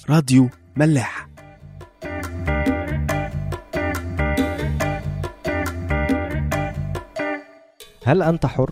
راديو ملاح هل انت حر؟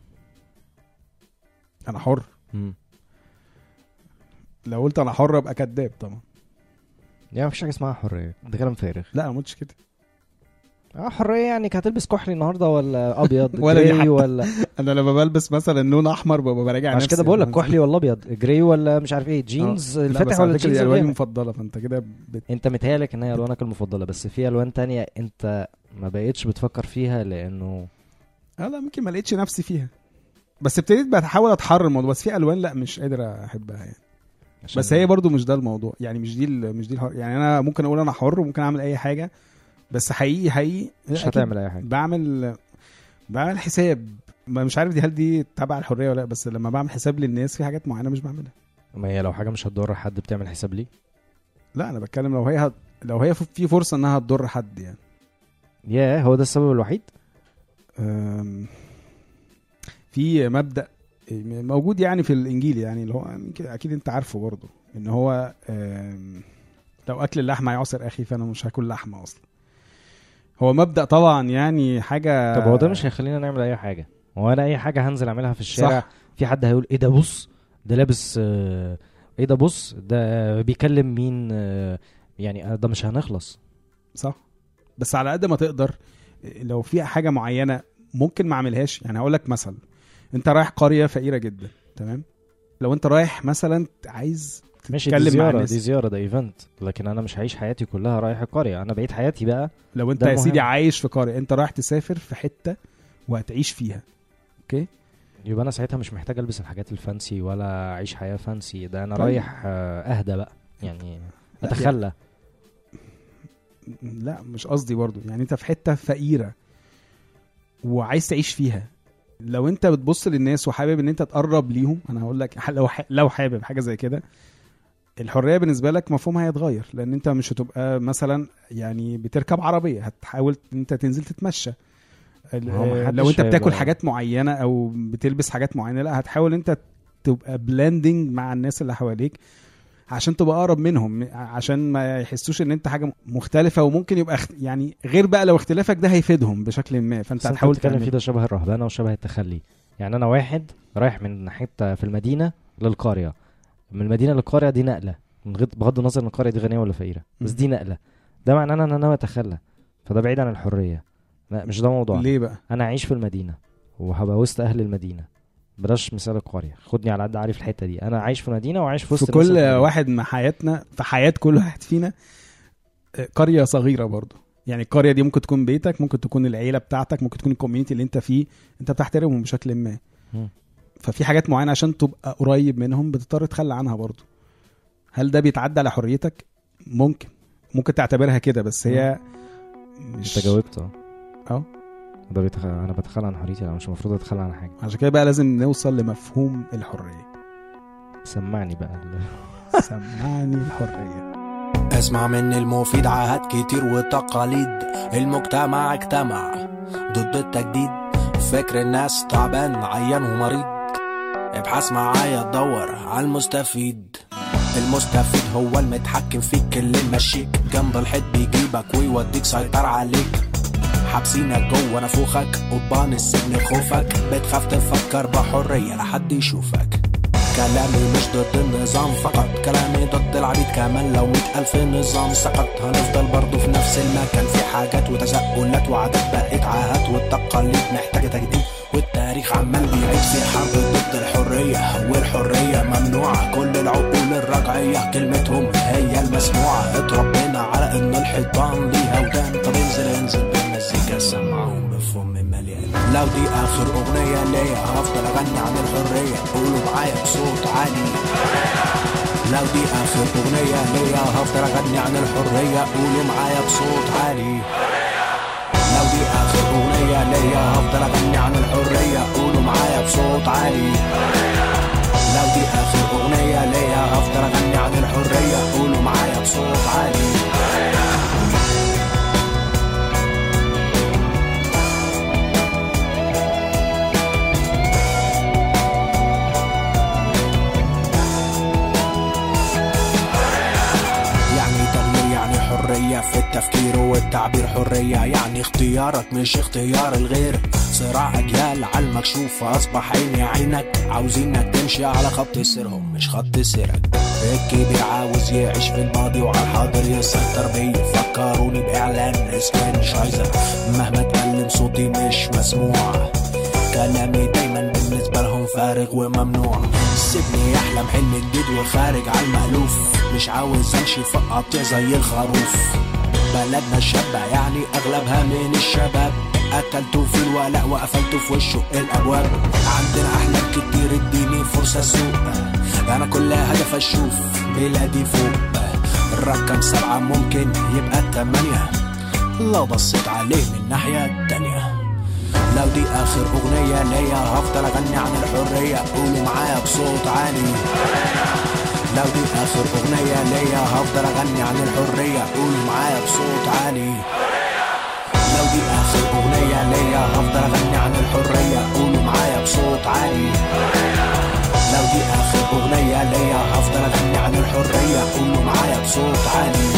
انا حر مم. لو قلت انا حر ابقى كذاب طبعا يعني مفيش حاجه اسمها حريه ده كلام فارغ لا انا ما قلتش كده اه حريه يعني كانت هتلبس كحلي النهارده ولا ابيض ولا دي جراي حتى. ولا انا لما بلبس مثلا لون احمر ببقى براجع عشان نفسي كده بقول لك أنا- كحلي ولا ابيض جراي ولا مش عارف ايه جينز لا، بس الفاتح على ولا فكرة جينز دي الواني الغامق المفضله فانت كده بت... انت متهيألك ان هي الوانك المفضله بس في الوان تانية انت ما بقيتش بتفكر فيها لانه اه لا ممكن ما لقيتش نفسي فيها بس ابتديت بحاول اتحرر الموضوع بس في الوان لا مش قادر احبها يعني عشان بس هي برضو مش ده الموضوع يعني مش دي ال- مش دي الحر يعني انا ممكن اقول انا حر وممكن اعمل اي حاجه بس حقيقي حقيقي مش أكيد هتعمل اي حاجه بعمل بعمل حساب ما مش عارف دي هل دي تبع الحريه ولا لا بس لما بعمل حساب للناس في حاجات معينه مش بعملها ما هي لو حاجه مش هتضر حد بتعمل حساب ليه لا انا بتكلم لو هي هت... لو هي في فرصه انها تضر حد يعني ياه هو ده السبب الوحيد أم، في مبدا موجود يعني في الانجيل يعني اللي هو يمكن اكيد انت عارفه برضه ان هو أم، لو اكل اللحمه يعصر اخي فانا مش هاكل لحمه اصلا هو مبدا طبعا يعني حاجه طب هو ده مش هيخلينا نعمل اي حاجه هو انا اي حاجه هنزل اعملها في الشارع صح. في حد هيقول ايه ده بص ده لابس آه، ايه ده بص ده بيكلم مين آه، يعني ده مش هنخلص صح بس على قد ما تقدر لو في حاجه معينه ممكن ما اعملهاش يعني هقول لك مثلا انت رايح قريه فقيره جدا تمام لو انت رايح مثلا عايز ماشي دي تتكلم مع زياره الناس دي زياره ده ايفنت لكن انا مش هعيش حياتي كلها رايح القريه انا بقيت حياتي بقى لو انت ده يا سيدي المهم. عايش في قريه انت رايح تسافر في حته وهتعيش فيها اوكي يبقى انا ساعتها مش محتاج البس الحاجات الفانسي ولا اعيش حياه فانسي ده انا طيب. رايح آه، اهدى بقى يعني اتخلى لا مش قصدي برضو يعني انت في حته فقيره وعايز تعيش فيها لو انت بتبص للناس وحابب ان انت تقرب ليهم انا هقول لك ح- لو ح- لو حابب حاجه زي كده الحريه بالنسبه لك مفهومها هيتغير لان انت مش هتبقى مثلا يعني بتركب عربيه هتحاول ان انت تنزل تتمشى ال- ما هو محدش لو انت بتاكل هيبقى- حاجات معينه او بتلبس حاجات معينه لا هتحاول انت تبقى بلندنج مع الناس اللي حواليك عشان تبقى اقرب منهم عشان ما يحسوش ان انت حاجه مختلفه وممكن يبقى اخت... يعني غير بقى لو اختلافك ده هيفيدهم بشكل ما فانت بس انت هتحاول بتتكلم تعمل فيه ده شبه الرهبنه وشبه التخلي يعني انا واحد رايح من حته في المدينه للقريه من المدينه للقريه دي نقله من غض بغض النظر ان القريه دي غنيه ولا فقيره بس مم. دي نقله ده معناه ان انا ناوي اتخلى فده بعيد عن الحريه لا مش ده موضوع ليه بقى انا اعيش في المدينه وهبقى وسط اهل المدينه بلاش مثال القريه خدني على قد عارف الحته دي انا عايش في مدينه وعايش في وسط في الناس كل اللي في واحد من حياتنا في حياه كل واحد فينا آه، قريه صغيره برضو يعني القريه دي ممكن تكون بيتك ممكن تكون العيله بتاعتك ممكن تكون الكوميونتي اللي انت فيه انت بتحترمهم بشكل ما مم. ففي حاجات معينه عشان تبقى قريب منهم بتضطر تتخلى عنها برضو هل ده بيتعدى على حريتك ممكن ممكن تعتبرها كده بس هي مش انت جاوبت اه اه ده بيتخ... انا بتخلى عن حريتي انا مش المفروض اتخلى عن حاجه عشان كده بقى لازم نوصل لمفهوم الحريه سمعني بقى ال- سمعني الحريه اسمع مني المفيد عهد كتير وتقاليد المجتمع اجتمع ضد التجديد فكر الناس تعبان عيان ومريض ابحث معايا تدور على المستفيد المستفيد هو المتحكم فيك اللي ماشيك جنب الحيط بيجيبك ويوديك سيطر عليك حابسينك جوه نافوخك قضبان السجن خوفك بتخاف تفكر بحرية لحد يشوفك كلامي مش ضد النظام فقط كلامي ضد العبيد كمان لو مئة ألف نظام سقط هنفضل برضو في نفس المكان في حاجات وتساؤلات وعادات بقت عاهات والتقاليد محتاجة تجديد والتاريخ عمال بيعيد في حرب ضد الحرية والحرية ممنوعة كل العقول الرجعية كلمتهم هي المسموعة اتربينا على ان الحيطان ليها ودان طب انزل انزل بالمزيكا سمعهم بفم مليان لو دي اخر اغنية ليا هفضل اغني عن الحرية قولوا معايا بصوت عالي لو دي اخر اغنية ليا هفضل اغني عن الحرية قولوا معايا بصوت عالي لو دي اخر اغنية ليا هفضل اغني عن الحرية قولوا معايا بصوت عالي لو دي اخر اغنية ليا هفضل اغني عن الحرية قولوا معايا بصوت عالي التفكير والتعبير حرية يعني اختيارك مش اختيار الغير صراع أجيال على المكشوف أصبح عيني عينك عاوزينك تمشي على خط سيرهم مش خط سيرك الكبير عاوز يعيش في الماضي وعلى الحاضر يسيطر بيا فكروني بإعلان اسكان شايزر مهما اتكلم صوتي مش مسموع كلامي دايما بالنسبة لهم فارغ وممنوع سيبني احلم حلم جديد وخارج على المألوف مش عاوز امشي في قطيع زي الخروف بلدنا شابة يعني اغلبها من الشباب قتلتوا في الولاء وقفلتوا في وشه الابواب عندنا احلام كتير اديني فرصة اسوق انا كل هدف اشوف بلادي فوق الرقم سبعة ممكن يبقى تمانية لو بصيت عليه من الناحية التانية لو دي اخر اغنية ليا هفضل اغني عن الحرية قولوا معايا بصوت عالي لو دي اخر اغنية ليا هفضل اغني عن الحرية قولوا معايا بصوت عالي لو دي اخر اغنية ليا هفضل اغني عن الحرية قولوا معايا بصوت عالي لو دي اخر اغنية ليا هفضل اغني عن الحرية قولوا معايا بصوت عالي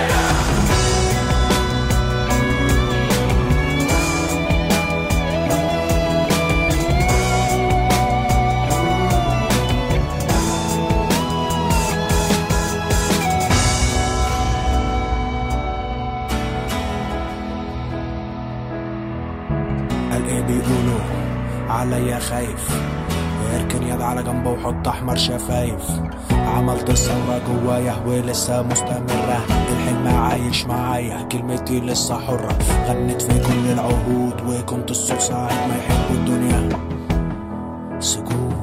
قال ايه بيقولوا عليا خايف اركن يد على جنبه وحط احمر شفايف عملت ثورة جوايا ولسه مستمرة الحلم عايش معايا كلمتي لسه حرة غنيت في كل العهود وكنت الصوت ساعة ما يحب الدنيا سكوت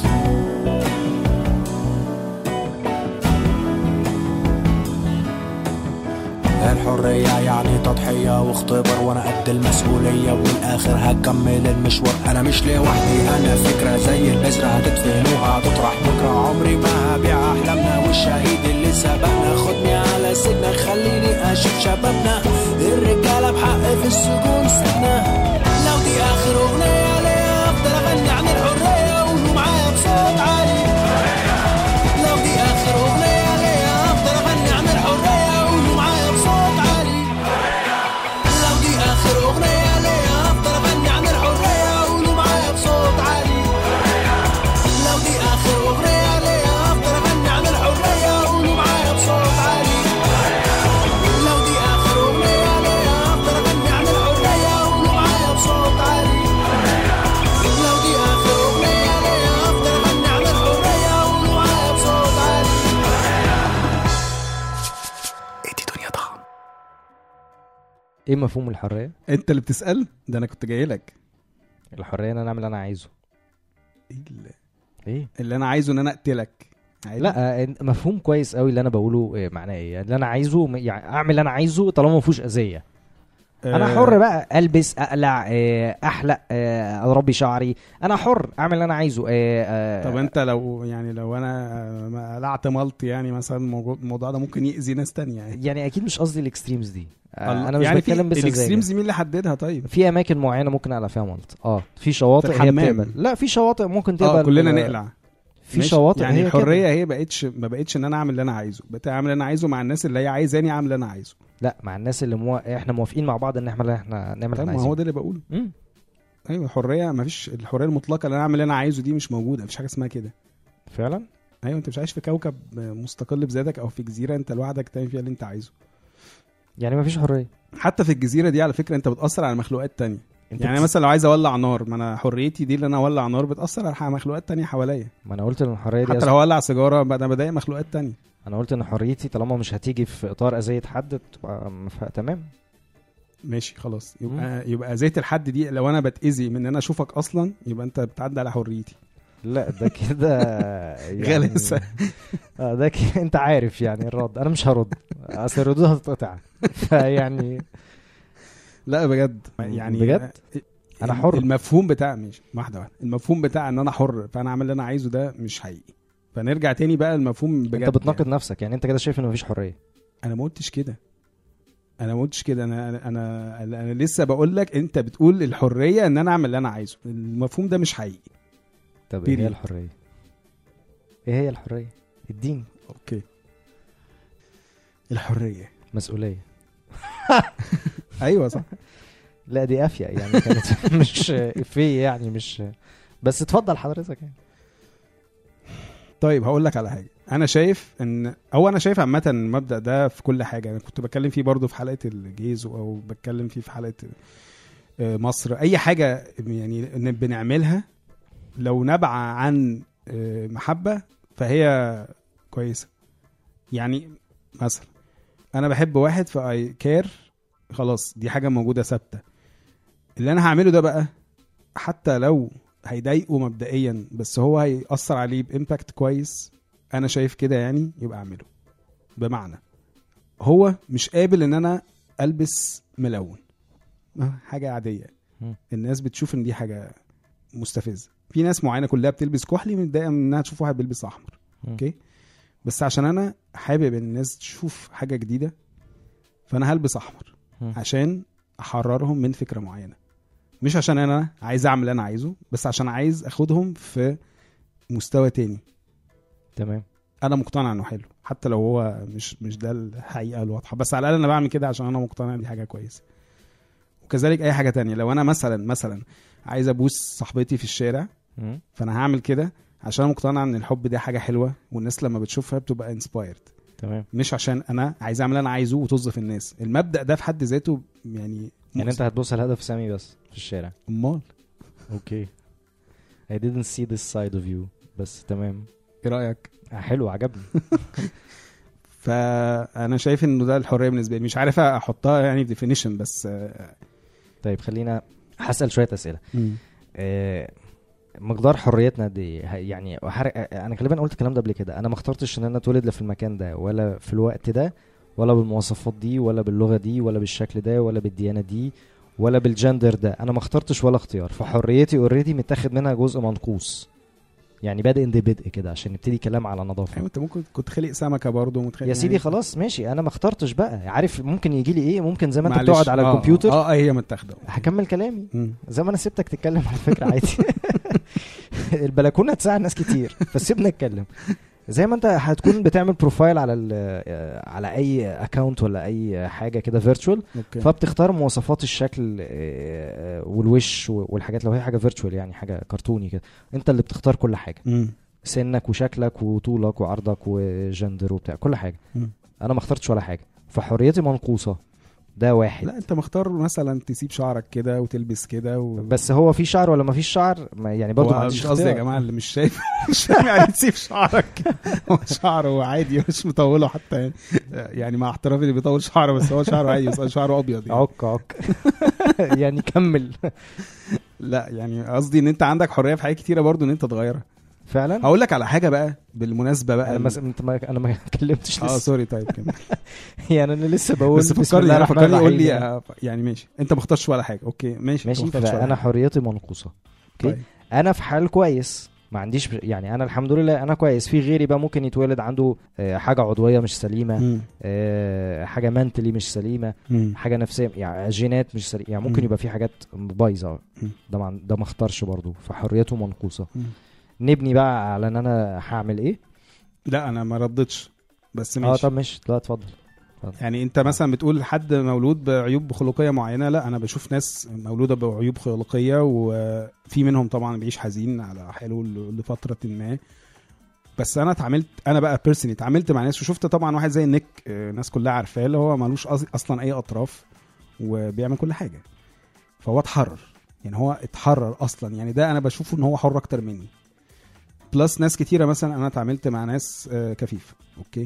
الحرية يعني تضحية واختبار وانا قد المسؤولية والاخر هكمل المشوار انا مش لوحدي انا فكرة زي البذرة هتدفنوها هتطرح بكرة عمري ما هبيع احلامنا والشهيد اللي سبقنا خدني على سيدنا خليني اشوف شبابنا الرجالة بحق في السجون سنة لو دي اخر اغنية ليا افضل اغني عن الحرية قولوا معايا بصوت عالي لو دي اخر اغنية ليا افضل اغني عن الحرية قولوا معايا بصوت عالي لو دي اخر اغنية ليا افضل اغني عن الحرية قولوا معايا بصوت عالي لو دي اخر اغنية ليا افضل اغني عن الحرية قولوا معايا بصوت عالي لو دي اخر اغنية ليا افضل اغني عن الحرية قولوا معايا بصوت عالي لو دي اخر اغنية ليا افضل اغني عن الحرية قولوا معايا بصوت عالي ادي دنيا ضخم ايه مفهوم الحريه انت اللي بتسال ده انا كنت جاي لك الحريه ان انا اعمل اللي انا عايزه إيه اللي- ايه اللي انا عايزه ان انا اقتلك عادي؟ لا آه، مفهوم كويس قوي اللي انا بقوله آه، معناه ايه اللي انا عايزه م- يعني اعمل اللي انا عايزه طالما ما فيهوش اذيه انا آه، حر بقى البس اقلع آه، احلق آه، اربي شعري انا حر اعمل اللي انا عايزه آه، آه، طب انت لو يعني لو انا آه، ما قلعت ملط يعني مثلا الموضوع الموضوع ده ممكن يأذي ناس تانية يعني يعني اكيد مش قصدي الاكستريمز دي آه، الله- انا مش يعني بتكلم بس الاكستريمز مين اللي حددها طيب؟ في اماكن معينه ممكن اقلع فيها ملط اه في شواطئ في هي الحمام. بتقبل لا في شواطئ ممكن تقبل اه كلنا آه، نقلع في ماشي؟ شواطئ يعني هي كده. الحريه هي بقتش ما بقتش ان انا اعمل اللي انا عايزه بقيت اعمل اللي انا عايزه مع الناس اللي هي عايزاني اعمل اللي انا عايزه لا مع الناس اللي مو... احنا موافقين مع بعض ان احنا احنا نعمل طب اللي ما هو عايزينه ده اللي بقوله مم. ايوه الحريه ما فيش الحريه المطلقه اللي انا اعمل اللي انا عايزه دي مش موجوده مفيش حاجه اسمها كده فعلا ايوه انت مش عايش في كوكب مستقل بذاتك او في جزيره انت لوحدك تعمل فيها اللي انت عايزه يعني ما فيش حريه حتى في الجزيره دي على فكره انت بتاثر على مخلوقات تانية انت يعني بت- مثلا لو عايز اولع نار ما انا حريتي دي اللي انا اولع نار بتاثر على مخلوقات تانية حواليا ما انا قلت ان الحريه دي حتى أصلاً- لو اولع سيجاره بقى انا بضايق مخلوقات تانية انا قلت ان حريتي طالما مش هتيجي في اطار اذيه حد تبقى مف... تمام ماشي خلاص يبقى يبقى زيت الحد دي لو انا بتاذي من ان انا اشوفك اصلا يبقى انت بتعدي على حريتي لا ده كده يعني غلاسة. اه ده كده انت عارف يعني الرد انا مش هرد اصل الردود هتتقطع فيعني لا بجد يعني بجد؟ أنا حر. المفهوم بتاع مش واحده واحده المفهوم بتاع ان انا حر فانا اعمل اللي انا عايزه ده مش حقيقي فنرجع تاني بقى المفهوم بجد انت بتناقض يعني. نفسك يعني انت كده شايف ان مفيش حريه انا ما قلتش كده انا ما قلتش كده انا انا انا, أنا لسه بقول لك انت بتقول الحريه ان انا اعمل اللي انا عايزه المفهوم ده مش حقيقي طب ايه هي Period. الحريه ايه هي الحريه الدين اوكي الحريه مسؤوليه ايوه صح لا دي قافيه يعني كانت مش افيه يعني مش بس اتفضل حضرتك يعني طيب هقول لك على حاجه انا شايف ان او انا شايف عامه المبدا ده في كل حاجه انا كنت بتكلم فيه برضو في حلقه الجيز او بتكلم فيه في حلقه آه، مصر اي حاجه يعني إن بنعملها لو نبع عن آه، محبه فهي كويسه يعني مثلا انا بحب واحد فاي كير خلاص دي حاجه موجوده ثابته اللي انا هعمله ده بقى حتى لو هيضايقه مبدئيا بس هو هيأثر عليه بإمباكت كويس انا شايف كده يعني يبقى اعمله بمعنى هو مش قابل ان انا البس ملون آه، حاجه عاديه مم. الناس بتشوف ان دي حاجه مستفزه في ناس معينه كلها بتلبس كحلي متضايقه من انها تشوف واحد بيلبس احمر مم. اوكي بس عشان انا حابب ان الناس تشوف حاجه جديده فانا هلبس احمر مم. عشان احررهم من فكره معينه مش عشان انا عايز اعمل اللي انا عايزه بس عشان عايز اخدهم في مستوى تاني تمام انا مقتنع انه حلو حتى لو هو مش مش ده الحقيقه الواضحه بس على الاقل انا بعمل كده عشان انا مقتنع دي حاجه كويسه وكذلك اي حاجه تانية لو انا مثلا مثلا عايز ابوس صاحبتي في الشارع مم. فانا هعمل كده عشان أنا مقتنع ان الحب ده حاجه حلوه والناس لما بتشوفها بتبقى انسبايرد تمام مش عشان انا عايز اعمل اللي انا عايزه وتوظف الناس المبدا ده في حد ذاته يعني يعني انت هتبص الهدف سامي بس في الشارع امال اوكي I didn't see this side of you بس تمام ايه رايك آه، حلو عجبني فانا شايف انه ده الحريه بالنسبه لي مش عارف احطها يعني في ديفينيشن بس آه، طيب خلينا هسأل شوية أسئلة آه، مقدار حريتنا دي ه- يعني وحر- آه، انا غالبا قلت الكلام ده قبل كده انا ما اخترتش ان انا اتولد لا في المكان ده ولا في الوقت ده ولا بالمواصفات دي ولا باللغه دي ولا بالشكل ده ولا بالديانه دي ولا بالجندر ده انا ما اخترتش ولا اختيار فحريتي اوريدي متاخد منها جزء منقوص يعني بادئ عند بدء كده عشان نبتدي كلام على نظافه ايوه انت ممكن كنت خلق سمكه برضه ومتخيل يا سيدي خلاص ماشي انا ما اخترتش بقى عارف ممكن يجي لي ايه ممكن زي ما انت معلش. بتقعد على آه، الكمبيوتر اه آه، هي متاخده هكمل كلامي مم. زي ما انا سبتك تتكلم على فكره عادي البلكونه تساعد ناس كتير فسيبنا نتكلم زي ما انت هتكون بتعمل بروفايل على ال- على اي اكونت ولا اي حاجه كده فيرتشوال اوكي فبتختار مواصفات الشكل آه، آه، والوش والحاجات لو هي حاجه فيرتشوال يعني حاجه كرتوني كده انت اللي بتختار كل حاجه مم. سنك وشكلك وطولك وعرضك وجندر وبتاع كل حاجه مم. انا ما اخترتش ولا حاجه فحريتي منقوصه ده واحد لا انت مختار مثلا تسيب شعرك كده وتلبس كده و... بس هو في شعر ولا ما فيش شعر ما يعني برضه ما هو عنديش مش قصدي يا اختيار. جماعه اللي مش شايف مش فاهم يعني تسيب شعرك هو شعره عادي مش مطوله حتى يعني يعني مع احترامي اللي بيطول شعره بس هو شعره عادي بس هو شعره ابيض يعني. عك عك يعني كمل لا يعني قصدي ان انت عندك حريه في حاجات كتيره برضو ان انت تغيرها فعلا هقول لك على حاجه بقى بالمناسبه بقى انا ما انت ما انا ما اتكلمتش اه لسه سوري طيب كده يعني انا لسه بقول بس بسم فكرني الله انا الرحمن فكرني قول الرحيم لي يعني. آه، يعني ماشي انت ما اخترتش ولا حاجه اوكي ماشي انت ماشي ما اخترتش ولا فانا حاجة. حريتي منقوصه اوكي طيب. انا في حال كويس ما عنديش يعني انا الحمد لله انا كويس في غيري بقى ممكن يتولد عنده آه، حاجه عضويه مش سليمه مم. آه، حاجه منتلي مش سليمه مم. حاجه نفسيه يعني جينات مش سليمه يعني ممكن مم. يبقى في حاجات بايظه مم. ده ما ده ما اختارش برضه فحريته منقوصه مم. نبني بقى على ان انا هعمل ايه لا انا ما ردتش بس اه ماشي طب ماشي لا اتفضل يعني انت مثلا بتقول حد مولود بعيوب خلقيه معينه لا انا بشوف ناس مولوده بعيوب خلقيه وفي منهم طبعا بيعيش حزين على حاله ل- لفتره ما بس انا اتعاملت انا بقى بيرسوني اتعاملت مع ناس وشفت طبعا واحد زي نيك آه، الناس كلها عارفاه اللي هو ملوش أص- اصلا اي اطراف وبيعمل كل حاجه فهو اتحرر يعني هو اتحرر اصلا يعني ده انا بشوفه ان هو حر اكتر مني بلس ناس كتيره مثلا انا اتعاملت مع ناس آه، كفيفه اوكي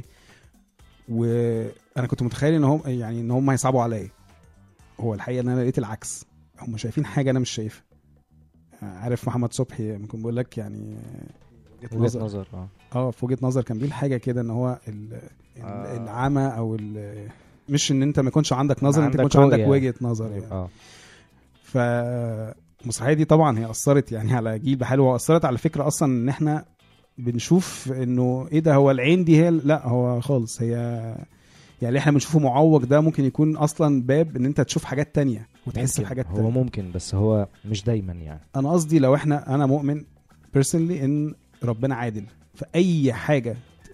وانا كنت متخيل ان هم يعني ان هم هيصعبوا عليا هو الحقيقه ان انا لقيت العكس هم شايفين حاجه انا مش شايفها عارف محمد صبحي ممكن بيقول لك يعني وجهة وجهه نظر اه اه في وجهه نظر كان بيقول حاجه كده ان هو ال- ال- آه. العمى او ال- مش ان انت ما يكونش عندك نظر انت ما عندك يكونش عندك رؤية. وجهه نظر يعني اه ف المسرحيه دي طبعا هي اثرت يعني على جيل بحاله واثرت على فكره اصلا ان احنا بنشوف انه ايه ده هو العين دي هي لا هو خالص هي يعني اللي احنا بنشوفه معوج ده ممكن يكون اصلا باب ان انت تشوف حاجات تانية وتحس ممكن. بحاجات هو تانية ممكن بس هو مش دايما يعني انا قصدي لو احنا انا مؤمن بيرسونلي ان ربنا عادل فاي حاجه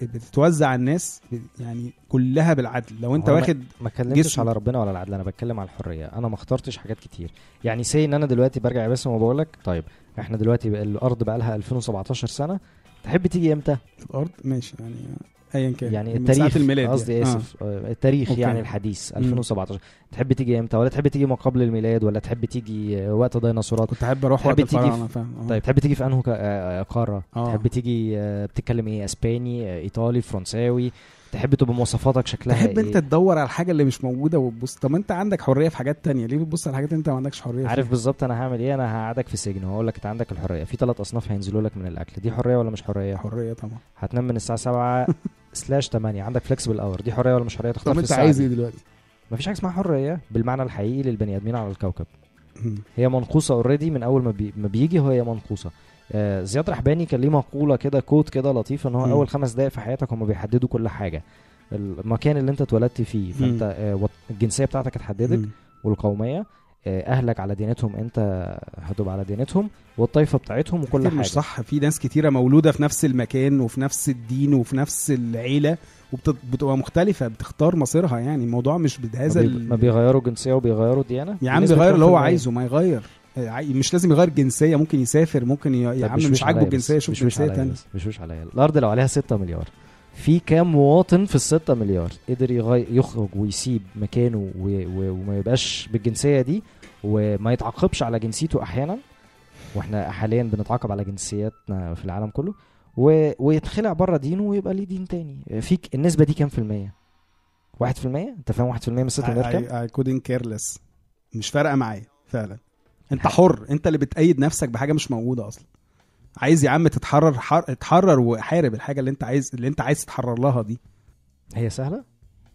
بتتوزع على الناس ب- يعني كلها بالعدل لو انت هو أنا- واخد ما اتكلمتش جسم. على ربنا ولا العدل انا بتكلم على الحريه انا ما اخترتش حاجات كتير يعني سي ان انا دلوقتي برجع يا باسم وبقول لك طيب احنا دلوقتي بقى الارض بقى لها 2017 سنه تحب تيجي امتى الارض ماشي يعني ايا كان يعني من التاريخ ساعة الميلاد قصدي يعني. اسف آه. التاريخ أوكي. يعني الحديث مم. 2017 تحب تيجي امتى ولا تحب تيجي ما قبل الميلاد ولا تحب تيجي آه، وقت آه. ديناصورات كنت احب اروح تحب وقت تيجي الفراعنه في- انا فاهم آه. طيب تحب تيجي في انه ك- آه، آه، قاره آه. تحب تيجي آه، بتتكلم ايه اسباني آه، ايطالي فرنساوي تحب تبقى مواصفاتك شكلها تحب ايه انت تدور على الحاجه اللي مش موجوده وتبص طب ما انت عندك حريه في حاجات تانية ليه بتبص على حاجات انت ما عندكش حريه عارف فيها؟ بالظبط انا هعمل ايه انا هقعدك في سجن وهقول لك انت عندك الحريه في ثلاث اصناف هينزلوا لك من الاكل دي حريه ولا مش حريه حريه طبعا هتنام من الساعه 7 سلاش 8 عندك فليكسبل اور دي حريه ولا مش حريه تختار طب في انت الساعه عايز دي. ايه دلوقتي مفيش حاجه اسمها حريه بالمعنى الحقيقي للبني ادمين على الكوكب مم. هي منقوصه اوريدي من اول ما, بي... ما بيجي وهي منقوصه آه زياد رحباني كان ليه مقوله كده كوت كده لطيف ان هو مم. اول خمس دقائق في حياتك هم بيحددوا كل حاجه المكان اللي انت اتولدت فيه فانت آه وط- الجنسيه بتاعتك اتحددت مم. والقوميه آه، اهلك على ديانتهم انت هتبقى على ديانتهم والطائفه بتاعتهم وكل كتير حاجه مش صح في ناس كتيره مولوده في نفس المكان وفي نفس الدين وفي نفس العيله وبتبقى مختلفه بتختار مصيرها يعني الموضوع مش بهذا ما, بي... ال- ما بيغيروا جنسيه وبيغيروا ديانه يا عم بنسبة بيغير كام اللي في هو المية؟ عايزه ما يغير آه، عاي- مش لازم يغير جنسيه ممكن يسافر ممكن ي... يا طب عم بشوش مش عاجبه عليا الجنسيه بس، شوف بشوش جنسيه عليا تانية بس، بشوش عليا الارض لو عليها 6 مليار في كام مواطن في ال 6 مليار قدر يغي... يخرج ويسيب مكانه و... و... وما يبقاش بالجنسيه دي وما يتعاقبش على جنسيته احيانا واحنا حاليا بنتعاقب على جنسياتنا في العالم كله و... ويتخلع بره دينه ويبقى ليه دين تاني فيك النسبه دي كام في الميه 1% انت فاهم 1% من 6 مليار كام I, I couldn't care less مش فارقه معايا فعلا انت حر انت اللي بتأيد نفسك بحاجه مش موجوده اصلا عايز يا عم تتحرر حر... اتحرر وحارب الحاجه اللي انت عايز اللي انت عايز تتحرر لها دي هي سهله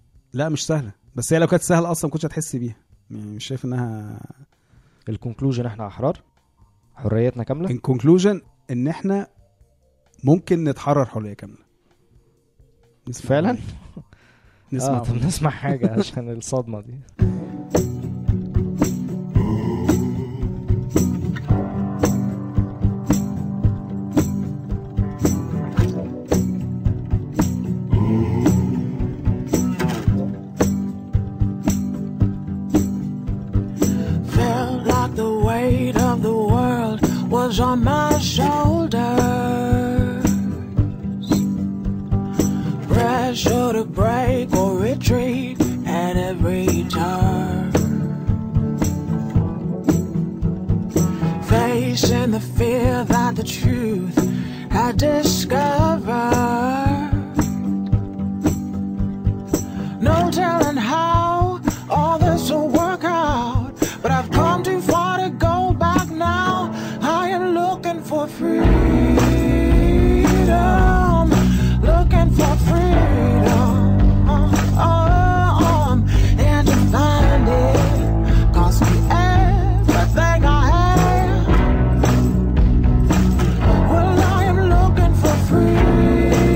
لا مش سهله بس هي لو كانت سهله اصلا ما كنتش هتحس بيها يعني مش شايف انها الكونكلوجن احنا احرار حريتنا كامله ان كونكلوجن ان احنا ممكن نتحرر حريه كامله نسمع فعلا أغنية. نسمع اه طب أغنية. نسمع حاجه عشان الصدمه دي Felt like the weight of the world was on my shoulders. Pressure to break or retreat at every turn. Facing the fear that the truth had discovered. No telling how all this will work out. But I've come too far to go back now. I am looking for freedom. Looking for freedom. Um, and to find it cost me everything I had. Well, I am looking for freedom.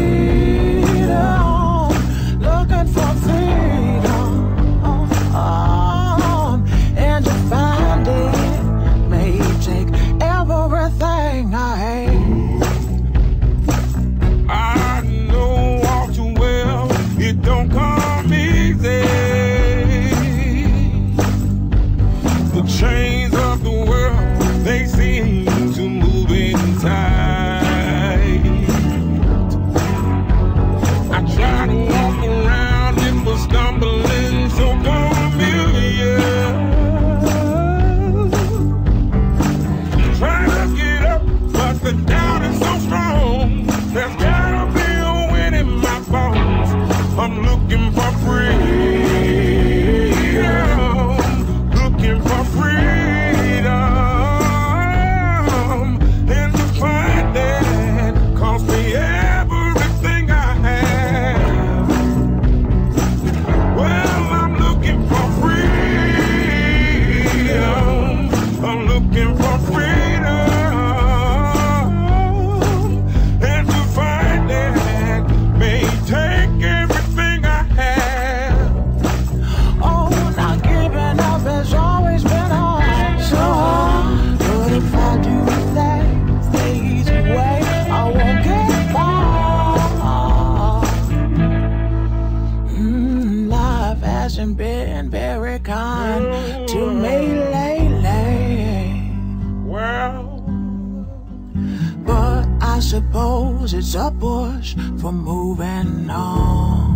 suppose it's a push for moving on.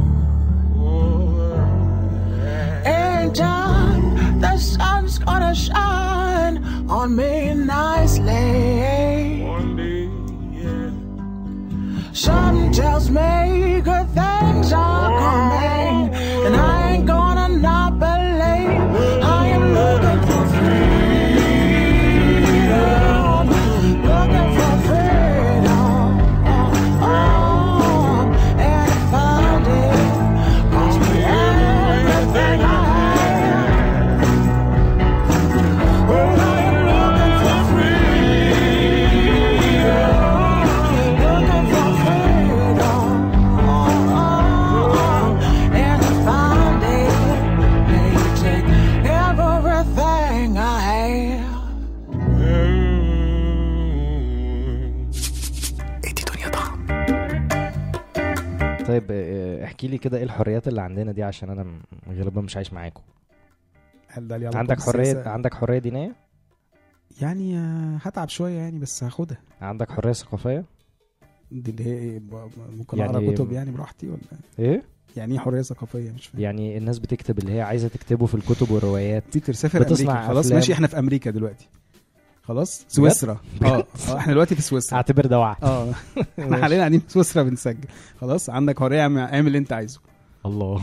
In time, the sun's gonna shine on me nicely. Something tells me good things are coming, and I ain't gonna not believe. I am looking for freedom, looking for freedom, oh, and I found it. Cost me everything I had. Oh, I am looking for freedom, looking for freedom, oh, and I found it. May you take everything I have. طيب آه، احكي لي كده ايه الحريات اللي عندنا دي عشان انا م- غالبا مش عايش معاكم هل ده ليه علاقة عندك حريه بالسياسة؟ عندك حريه دينيه يعني آه، هتعب شويه يعني بس هاخدها عندك حريه ثقافيه دي اللي هي ايه ب- ممكن يعني- اقرا كتب يعني براحتي ولا ايه يعني ايه حريه ثقافيه مش فاهم يعني الناس بتكتب اللي هي عايزه تكتبه في الكتب والروايات تيجي تسافر بتصنع امريكا خلاص أفلام. ماشي احنا في امريكا دلوقتي خلاص سويسرا اه آه، احنا دلوقتي في سويسرا اعتبر ده وعد اه احنا حاليا قاعدين في سويسرا بنسجل خلاص عندك حريه اعمل اعمل اللي انت عايزه الله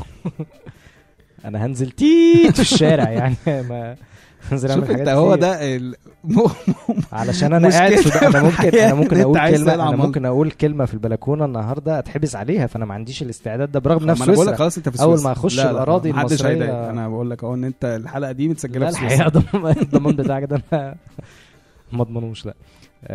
انا هنزل تيت في الشارع يعني ما هنزل اعمل شوف حاجات انت هو كتير. ده ال... م... علشان انا مشكلة قاعد في ده انا ممكن الحياة انا ممكن إن أنت اقول عايز كلمه تلعب انا مال- ممكن اقول كلمه في البلكونه النهارده اتحبس عليها فانا ما عنديش الاستعداد ده برغم ما نفس انا بقول لك سويسرا خلاص انت في أول سويسرا ما أخش لا لا، الأراضي محدش المصرية- هيضايق. انا بقول لك اهو ان انت الحلقه دي متسجله لا في سويسرا الحقيقه ضم- الضمان بتاعك ده انا ما اضمنوش لا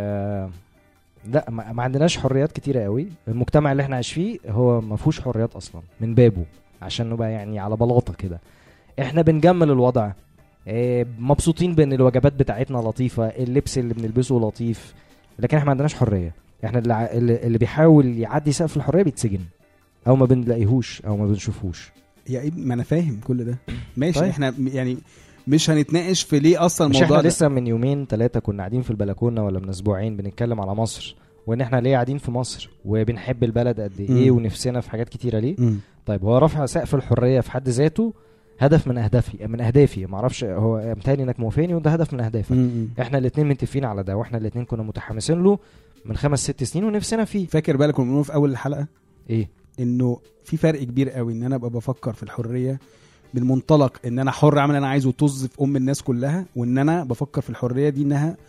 آه لا ما ما عندناش حريات كتيره قوي المجتمع اللي احنا عايش فيه هو ما فيهوش حريات اصلا من بابه عشان نبقى يعني على بلاطه كده احنا بنجمل الوضع آه مبسوطين بان الوجبات بتاعتنا لطيفه اللبس اللي بنلبسه لطيف لكن احنا ما عندناش حريه احنا اللي, ع- اللي اللي بيحاول يعدي سقف الحريه بيتسجن او ما بنلاقيهوش او ما بنشوفهوش يا ابني ما انا فاهم كل ده ماشي طيب. احنا م- يعني مش هنتناقش في ليه اصلا مش الموضوع احنا ده لسه من يومين ثلاثة كنا قاعدين في البلكونة ولا من اسبوعين بنتكلم على مصر وان احنا ليه قاعدين في مصر وبنحب البلد قد ايه مم. ونفسنا في حاجات كتيرة ليه مم. طيب هو رفع سقف الحرية في حد ذاته هدف من اهدافي من اهدافي معرفش هو متهيألي انك موافقني وده هدف من اهدافك مم. احنا الاتنين متفقين على ده واحنا الاتنين كنا متحمسين له من خمس ست سنين ونفسنا فيه فاكر بالك كنا بنقول في اول الحلقه ايه انه في فرق كبير قوي ان انا ابقى بفكر في الحريه بالمنطلق ان انا حر اعمل اللي انا عايزه وطز في ام الناس كلها وان انا بفكر في الحريه دي انها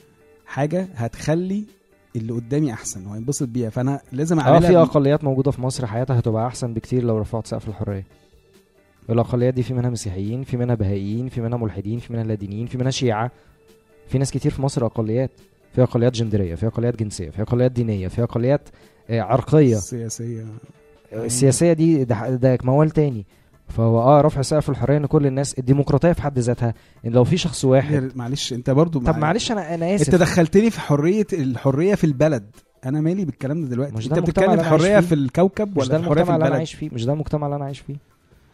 حاجه هتخلي اللي قدامي احسن وهينبسط بيها فانا لازم اه اعملها في ب- اقليات موجودة في مصر حياتها هتبقى احسن بكتير لو رفعت سقف الحرية الاقليات دي في منها مسيحيين في منها بهائيين في منها ملحدين في منها لا دينيين في منها شيعة في ناس كتير في مصر اقليات في اقليات جندريه في اقليات جنسيه في اقليات دينيه في اقليات آه، عرقيه السياسيه السياسيه دي ده, ده موال تاني فهو اه رفع سقف الحريه ان كل الناس الديمقراطيه في حد ذاتها ان لو في شخص واحد معلش انت برضو طب معلش انا انا اسف انت دخلتني في حريه الحريه في البلد انا مالي بالكلام ده دلوقتي مش انت ده المجتمع بتتكلم اللي في أنا عايش حريه فيه. في الكوكب مش ده ولا في حريه في المجتمع اللي انا البلد عايش فيه مش ده المجتمع اللي انا عايش فيه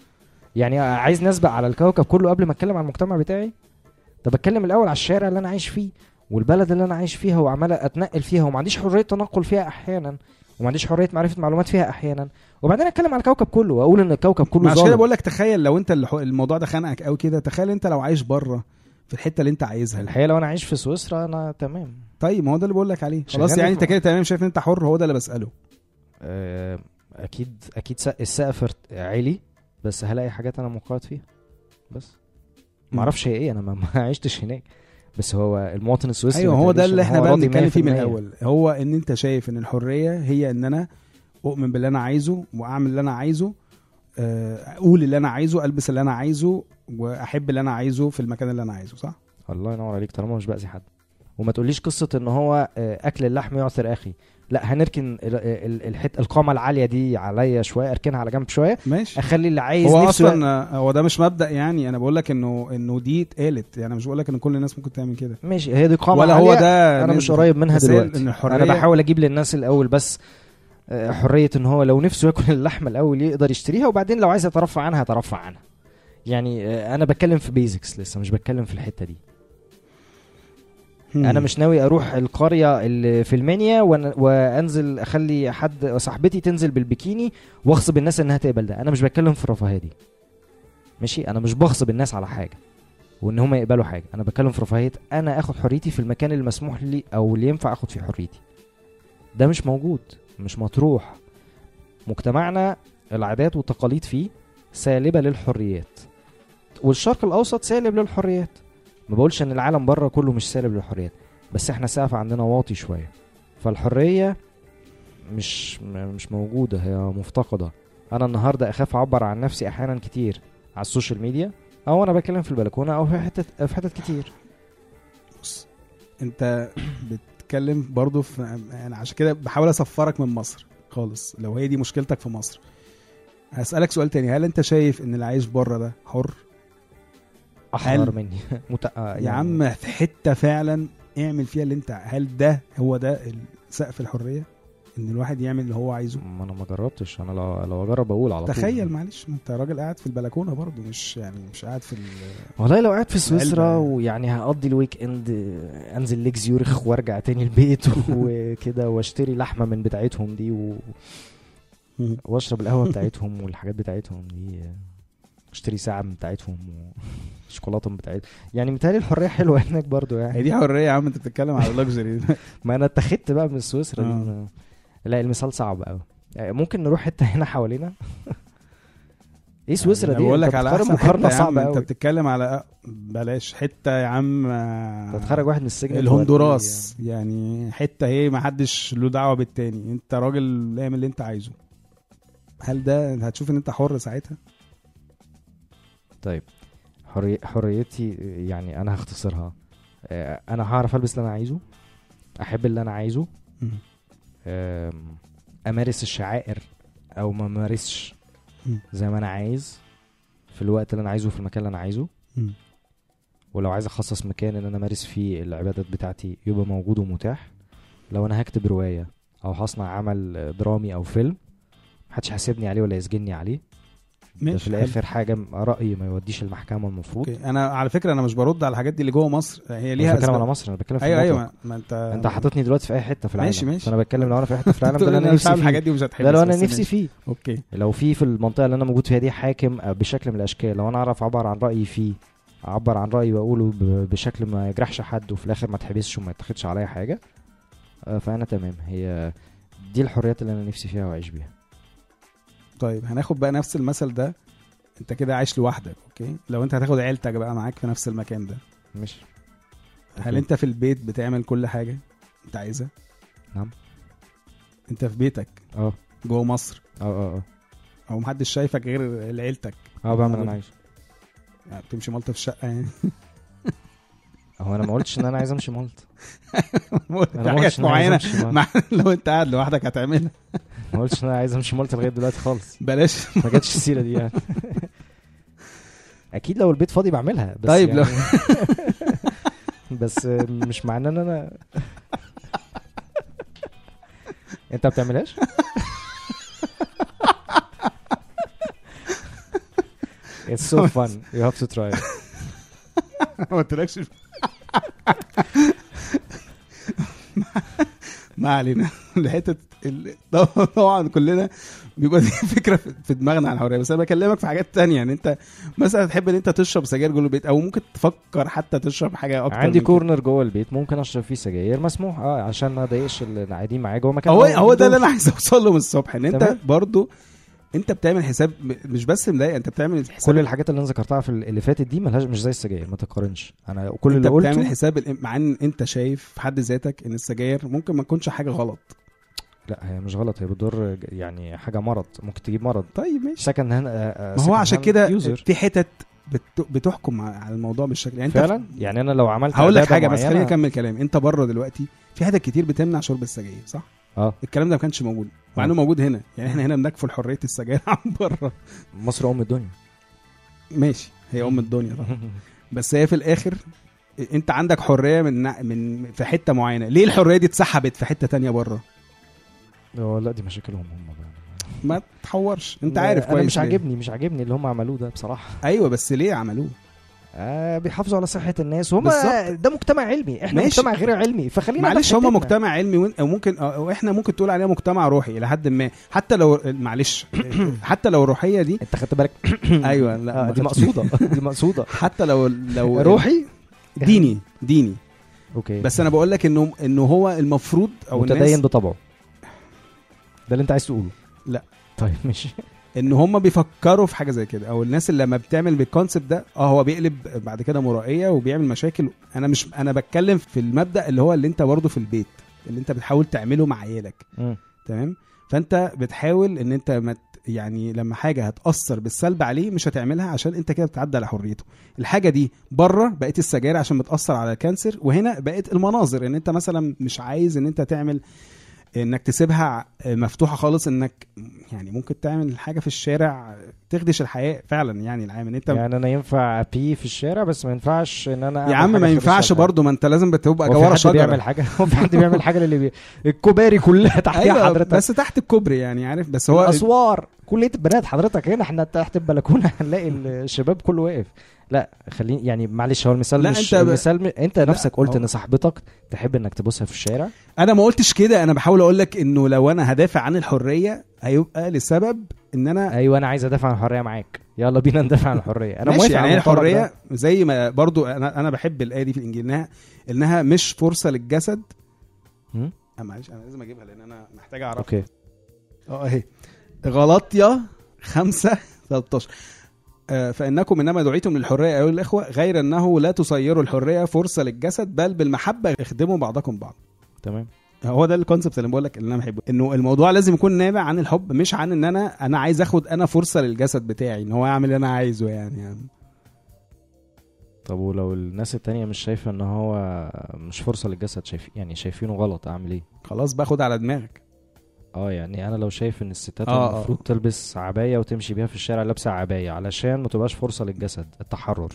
يعني عايز نسبق على الكوكب كله قبل ما اتكلم عن المجتمع بتاعي طب اتكلم الاول على الشارع اللي انا عايش فيه والبلد اللي انا عايش فيها وعمال اتنقل فيها وما عنديش حريه تنقل فيها احيانا وما عنديش حريه معرفه معلومات فيها احيانا وبعدين اتكلم على الكوكب كله واقول ان الكوكب كله عشان كده ظالم بقول لك تخيل لو انت الح- الموضوع ده خانقك قوي كده تخيل انت لو عايش بره في الحته اللي انت عايزها الحقيقه لو انا عايش في سويسرا انا تمام طيب ما هو ده اللي بقول لك عليه خلاص شغال يعني في- انت كده تمام شايف ان انت حر هو ده اللي بساله آه، اكيد اكيد سق- السقف ارت- عالي بس هلاقي حاجات انا منقاد فيها بس ما اعرفش هي ايه انا ما ما عشتش هناك بس هو المواطن السويسري ايوه ما هو ده تقوليش اللي إن احنا هو بقى راضي بنتكلم فيه من 100%. الاول هو ان انت شايف ان الحريه هي ان انا اؤمن باللي انا عايزه واعمل اللي انا عايزه آه، اقول اللي انا عايزه البس اللي انا عايزه واحب اللي انا عايزه في المكان اللي انا عايزه صح الله ينور عليك طالما مش باذي حد وما تقوليش قصه ان هو آه، اكل اللحم يعثر اخي لا هنركن ال- ال- الحت القامه العاليه دي عليا شويه اركنها على جنب شويه ماشي اخلي اللي عايز هو نفسه اصلا آه، هو ده مش مبدا يعني انا بقول لك انه انه دي اتقالت يعني مش بقول لك ان كل الناس ممكن تعمل كده ماشي هي دي قامه ولا هو عالية. ده انا مش نسبة. قريب منها بس هي دلوقتي ان الحريه انا بحاول اجيب للناس الاول بس آه، حريه ان هو لو نفسه ياكل اللحمه الاول يقدر يشتريها وبعدين لو عايز يترفع عنها يترفع عنها يعني آه، انا بتكلم في بيزكس لسه مش بتكلم في الحته دي انا مش ناوي اروح القريه اللي في المنيا وأنا- وانزل اخلي حد صاحبتي تنزل بالبيكيني واغصب الناس انها تقبل ده انا مش بتكلم في الرفاهيه دي ماشي انا مش بغصب الناس على حاجه وان هم يقبلوا حاجه انا بتكلم في رفاهيه انا اخد حريتي في المكان اللي مسموح لي او اللي ينفع اخد فيه حريتي ده مش موجود مش مطروح مجتمعنا العادات والتقاليد فيه سالبه للحريات والشرق الاوسط سالب للحريات ما بقولش ان العالم بره كله مش سالب للحريات بس احنا سقف عندنا واطي شويه فالحريه مش م- مش موجوده هي مفتقده انا النهارده اخاف اعبر عن نفسي احيانا كتير على السوشيال ميديا او انا بتكلم في البلكونه او في حتت في حتت كتير بص انت بتتكلم برضو في يعني عشان كده بحاول اسفرك من مصر خالص لو هي دي مشكلتك في مصر هسألك سؤال تاني هل انت شايف ان اللي عايش بره ده حر احرر هل- مني مت... آه يا عم في حتة فعلا اعمل فيها اللي انت هل ده هو ده سقف الحرية ان الواحد يعمل اللي هو عايزه ما انا ما جربتش انا لو لو اجرب اقول على طول تخيل معلش ما انت راجل قاعد في البلكونه برضو مش يعني مش قاعد في ال... والله لو قاعد في سويسرا العلبة. ويعني هقضي الويك اند انزل ليك زيورخ وارجع تاني البيت وكده واشتري لحمه من بتاعتهم دي و... واشرب القهوه بتاعتهم والحاجات بتاعتهم دي اشتري ساعه من بتاعتهم وشوكولاته من بتاعتهم يعني متهيألي الحريه حلوه هناك برضو هي يعني دي حريه يا عم انت بتتكلم على اللكجري ما انا اتخذت بقى من سويسرا دي آه. ما- لا المثال صعب قوي ممكن نروح حته هنا حوالينا ايه سويسرا دي بقول أنت لك على بتقارن احسن مقارنه حته يا عم صعبه انت قوي بتتكلم على بلاش حته يا عم آه، تتخرج واحد من السجن الهندوراس يعني حته هي ما حدش له دعوه بالتاني انت راجل اعمل اللي انت عايزه هل ده هتشوف ان انت حر ساعتها طيب حري... حريتي يعني انا هختصرها آه، انا هعرف البس اللي انا عايزه احب اللي انا عايزه آم، امارس الشعائر او ما امارسش مم. زي ما انا عايز في الوقت اللي انا عايزه في المكان اللي انا عايزه مم. ولو عايز اخصص مكان ان انا امارس فيه العبادات بتاعتي يبقى موجود ومتاح لو انا هكتب روايه او هصنع عمل درامي او فيلم محدش هيحاسبني عليه ولا يسجني عليه ده ماشي في الاخر حاجه م- رايي ما يوديش المحكمه المفروض اوكي انا على فكره انا مش برد على الحاجات دي اللي جوه مصر هي ليها ليها بتكلم أسباب. على مصر انا بتكلم في ايوه المطلق. ايوه ما انت انت حاططني دلوقتي في اي حته في العالم ماشي، ماشي. فانا بتكلم لو انا في اي حته في العالم ده اللي انا مش نفسي هعمل فيه الحاجات دي ومش هتحب ده لو انا نفسي فيه اوكي لو في في المنطقه اللي انا موجود فيها دي حاكم آه، بشكل من الاشكال لو انا اعرف اعبر عن رايي فيه اعبر عن رايي واقوله ب- بشكل ما يجرحش حد وفي الاخر ما اتحبسش وما يتاخدش عليا حاجه آه، فانا تمام هي دي الحريات اللي انا نفسي فيها واعيش بيها طيب هناخد بقى نفس المثل ده انت كده عايش لوحدك اوكي لو انت هتاخد عيلتك بقى معاك في نفس المكان ده مش هل انت في البيت بتعمل كل حاجه انت عايزها نعم. انت في بيتك اه جوه مصر اه اه اه او محدش شايفك غير عيلتك اه بعمل اللي انا عايزه يعني بتمشي ملطه في الشقه يعني هو انا ما قلتش ان انا عايز امشي مالت في انا ما حاجات قلتش ان انا عايز معينه امشي مالت مع لو انت قاعد لوحدك هتعملها ما قلتش ان انا عايز امشي مالت لغايه دلوقتي خالص بلاش ما جاتش السيره دي يعني اكيد لو البيت فاضي بعملها بس طيب يعني لو- بس مش معناه ان انا انت ما بتعملهاش It's so fun. You have to try it. ما قلتلكش ما علينا لحته ال- طبعا كلنا بيبقى دي فكره في في دماغنا عن الحريه بس انا بكلمك في حاجات تانية يعني انت مثلا تحب ان انت تشرب سجاير جوه البيت او ممكن تفكر حتى تشرب حاجه اكتر عندي من كده. كورنر جوه البيت ممكن اشرب فيه سجاير مسموح اه عشان ما اضايقش اللي قاعدين معايا جوه مكان هو ما هو ده اللي عندوش. انا عايز اوصل له من الصبح ان انت تمام. برضو انت بتعمل حساب م- مش بس مضايق انت بتعمل حساب كل الحاجات اللي انا ذكرتها في اللي فاتت دي ملهاش مش زي السجاير ما تقارنش انا كل انت اللي بتعمل قلته حساب الام- مع ان انت شايف في حد ذاتك ان السجاير ممكن ما تكونش حاجه غلط لا هي مش غلط هي بتضر ج- يعني حاجه مرض ممكن تجيب مرض طيب ماشي سكن هنا ما هو عشان كده يوزر. في حتت بت- بتحكم على الموضوع بالشكل يعني انت فعلا يعني انا لو عملت هقول لك عبادة حاجه بس معينة- خليني اكمل كلامي انت بره دلوقتي في حتت كتير بتمنع شرب السجاير صح اه الكلام ده ما كانش موجود مع آه. انه موجود هنا يعني احنا هنا بنكفل حريه السجاير عن بره مصر ام الدنيا ماشي هي ام الدنيا طبعا بس هي في الاخر انت عندك حريه من من في حته معينه ليه الحريه دي اتسحبت في حته تانية بره اه لا دي مشاكلهم هم بقى ما تحورش انت لا، عارف انا كويس مش ليه. عاجبني مش عاجبني اللي هم عملوه ده بصراحه ايوه بس ليه عملوه آه بيحافظوا على صحه الناس وهم بالظبط. ده مجتمع علمي احنا ماشي. مجتمع غير علمي فخلينا معلش ده في هم حتتنا. مجتمع علمي وإن- او ممكن او احنا ممكن تقول عليها مجتمع روحي الى حد ما حتى لو معلش حتى لو الروحيه دي انت خدت بالك ايوه لا آه ما دي خدتش- مقصوده دي مقصوده حتى لو لو روحي ديني ديني اوكي بس انا بقول لك انه انه هو المفروض او متدين الناس بطبعه ده اللي انت عايز تقوله لا. طيب ماشي ان هم بيفكروا في حاجه زي كده او الناس اللي لما بتعمل بالكونسبت ده اه هو بيقلب بعد كده مرائيه وبيعمل مشاكل انا مش انا بتكلم في المبدا اللي هو اللي انت برضه في البيت اللي انت بتحاول تعمله مع عيالك مم. تمام فانت بتحاول ان انت ما ت- يعني لما حاجه هتاثر بالسلب عليه مش هتعملها عشان انت كده بتعدي على حريته الحاجه دي بره بقت السجاير عشان بتاثر على الكانسر وهنا بقت المناظر ان انت مثلا مش عايز ان انت تعمل انك تسيبها مفتوحه خالص انك يعني ممكن تعمل حاجه في الشارع تخدش الحياه فعلا يعني العام ان انت يعني انا ينفع ابي في الشارع بس ما ينفعش ان انا يا أعمل عم حاجة ما في ينفعش الشارع. برضه ما انت لازم بتبقى هو في جواره حد شجره بيعمل حاجه هو في حد بيعمل حاجه اللي بي... الكوباري كلها تحتها ايوه حضرتك بس تحت الكوبري يعني عارف بس هو الاسوار كليه البنات حضرتك هنا احنا تحت البلكونه هنلاقي الشباب كله واقف لا خليني يعني معلش هو المثال لا، مش انت ب- المثال م... انت نفسك قلت هو- ان صاحبتك تحب انك تبوسها في الشارع انا ما قلتش كده انا بحاول اقول لك انه لو انا هدافع عن الحريه هيبقى لسبب ان انا ايوه انا عايز ادافع عن الحريه معاك يلا بينا ندافع عن الحريه انا ماشي موافق يعني على هي المنطلق الحريه ده. زي ما برضو انا انا بحب الايه دي في الانجيل انها انها مش فرصه للجسد هم؟ آه، معلش انا لازم اجيبها لان انا محتاج اعرف اوكي اه اهي غلطيا 5 13 آه، فانكم انما دعيتم للحريه ايها الاخوه غير انه لا تصيروا الحريه فرصه للجسد بل بالمحبه اخدموا بعضكم بعض تمام هو ده الكونسبت اللي بقول لك اللي انا بحبه انه الموضوع لازم يكون نابع عن الحب مش عن ان انا انا عايز اخد انا فرصه للجسد بتاعي ان هو يعمل اللي انا عايزه يعني, يعني. طب ولو الناس التانية مش شايفة ان هو مش فرصة للجسد شايف يعني شايفينه غلط اعمل ايه خلاص باخد على دماغك اه يعني انا لو شايف ان الستات آه، المفروض آه. تلبس عباية وتمشي بيها في الشارع لابسة عباية علشان ما تبقاش فرصة للجسد التحرر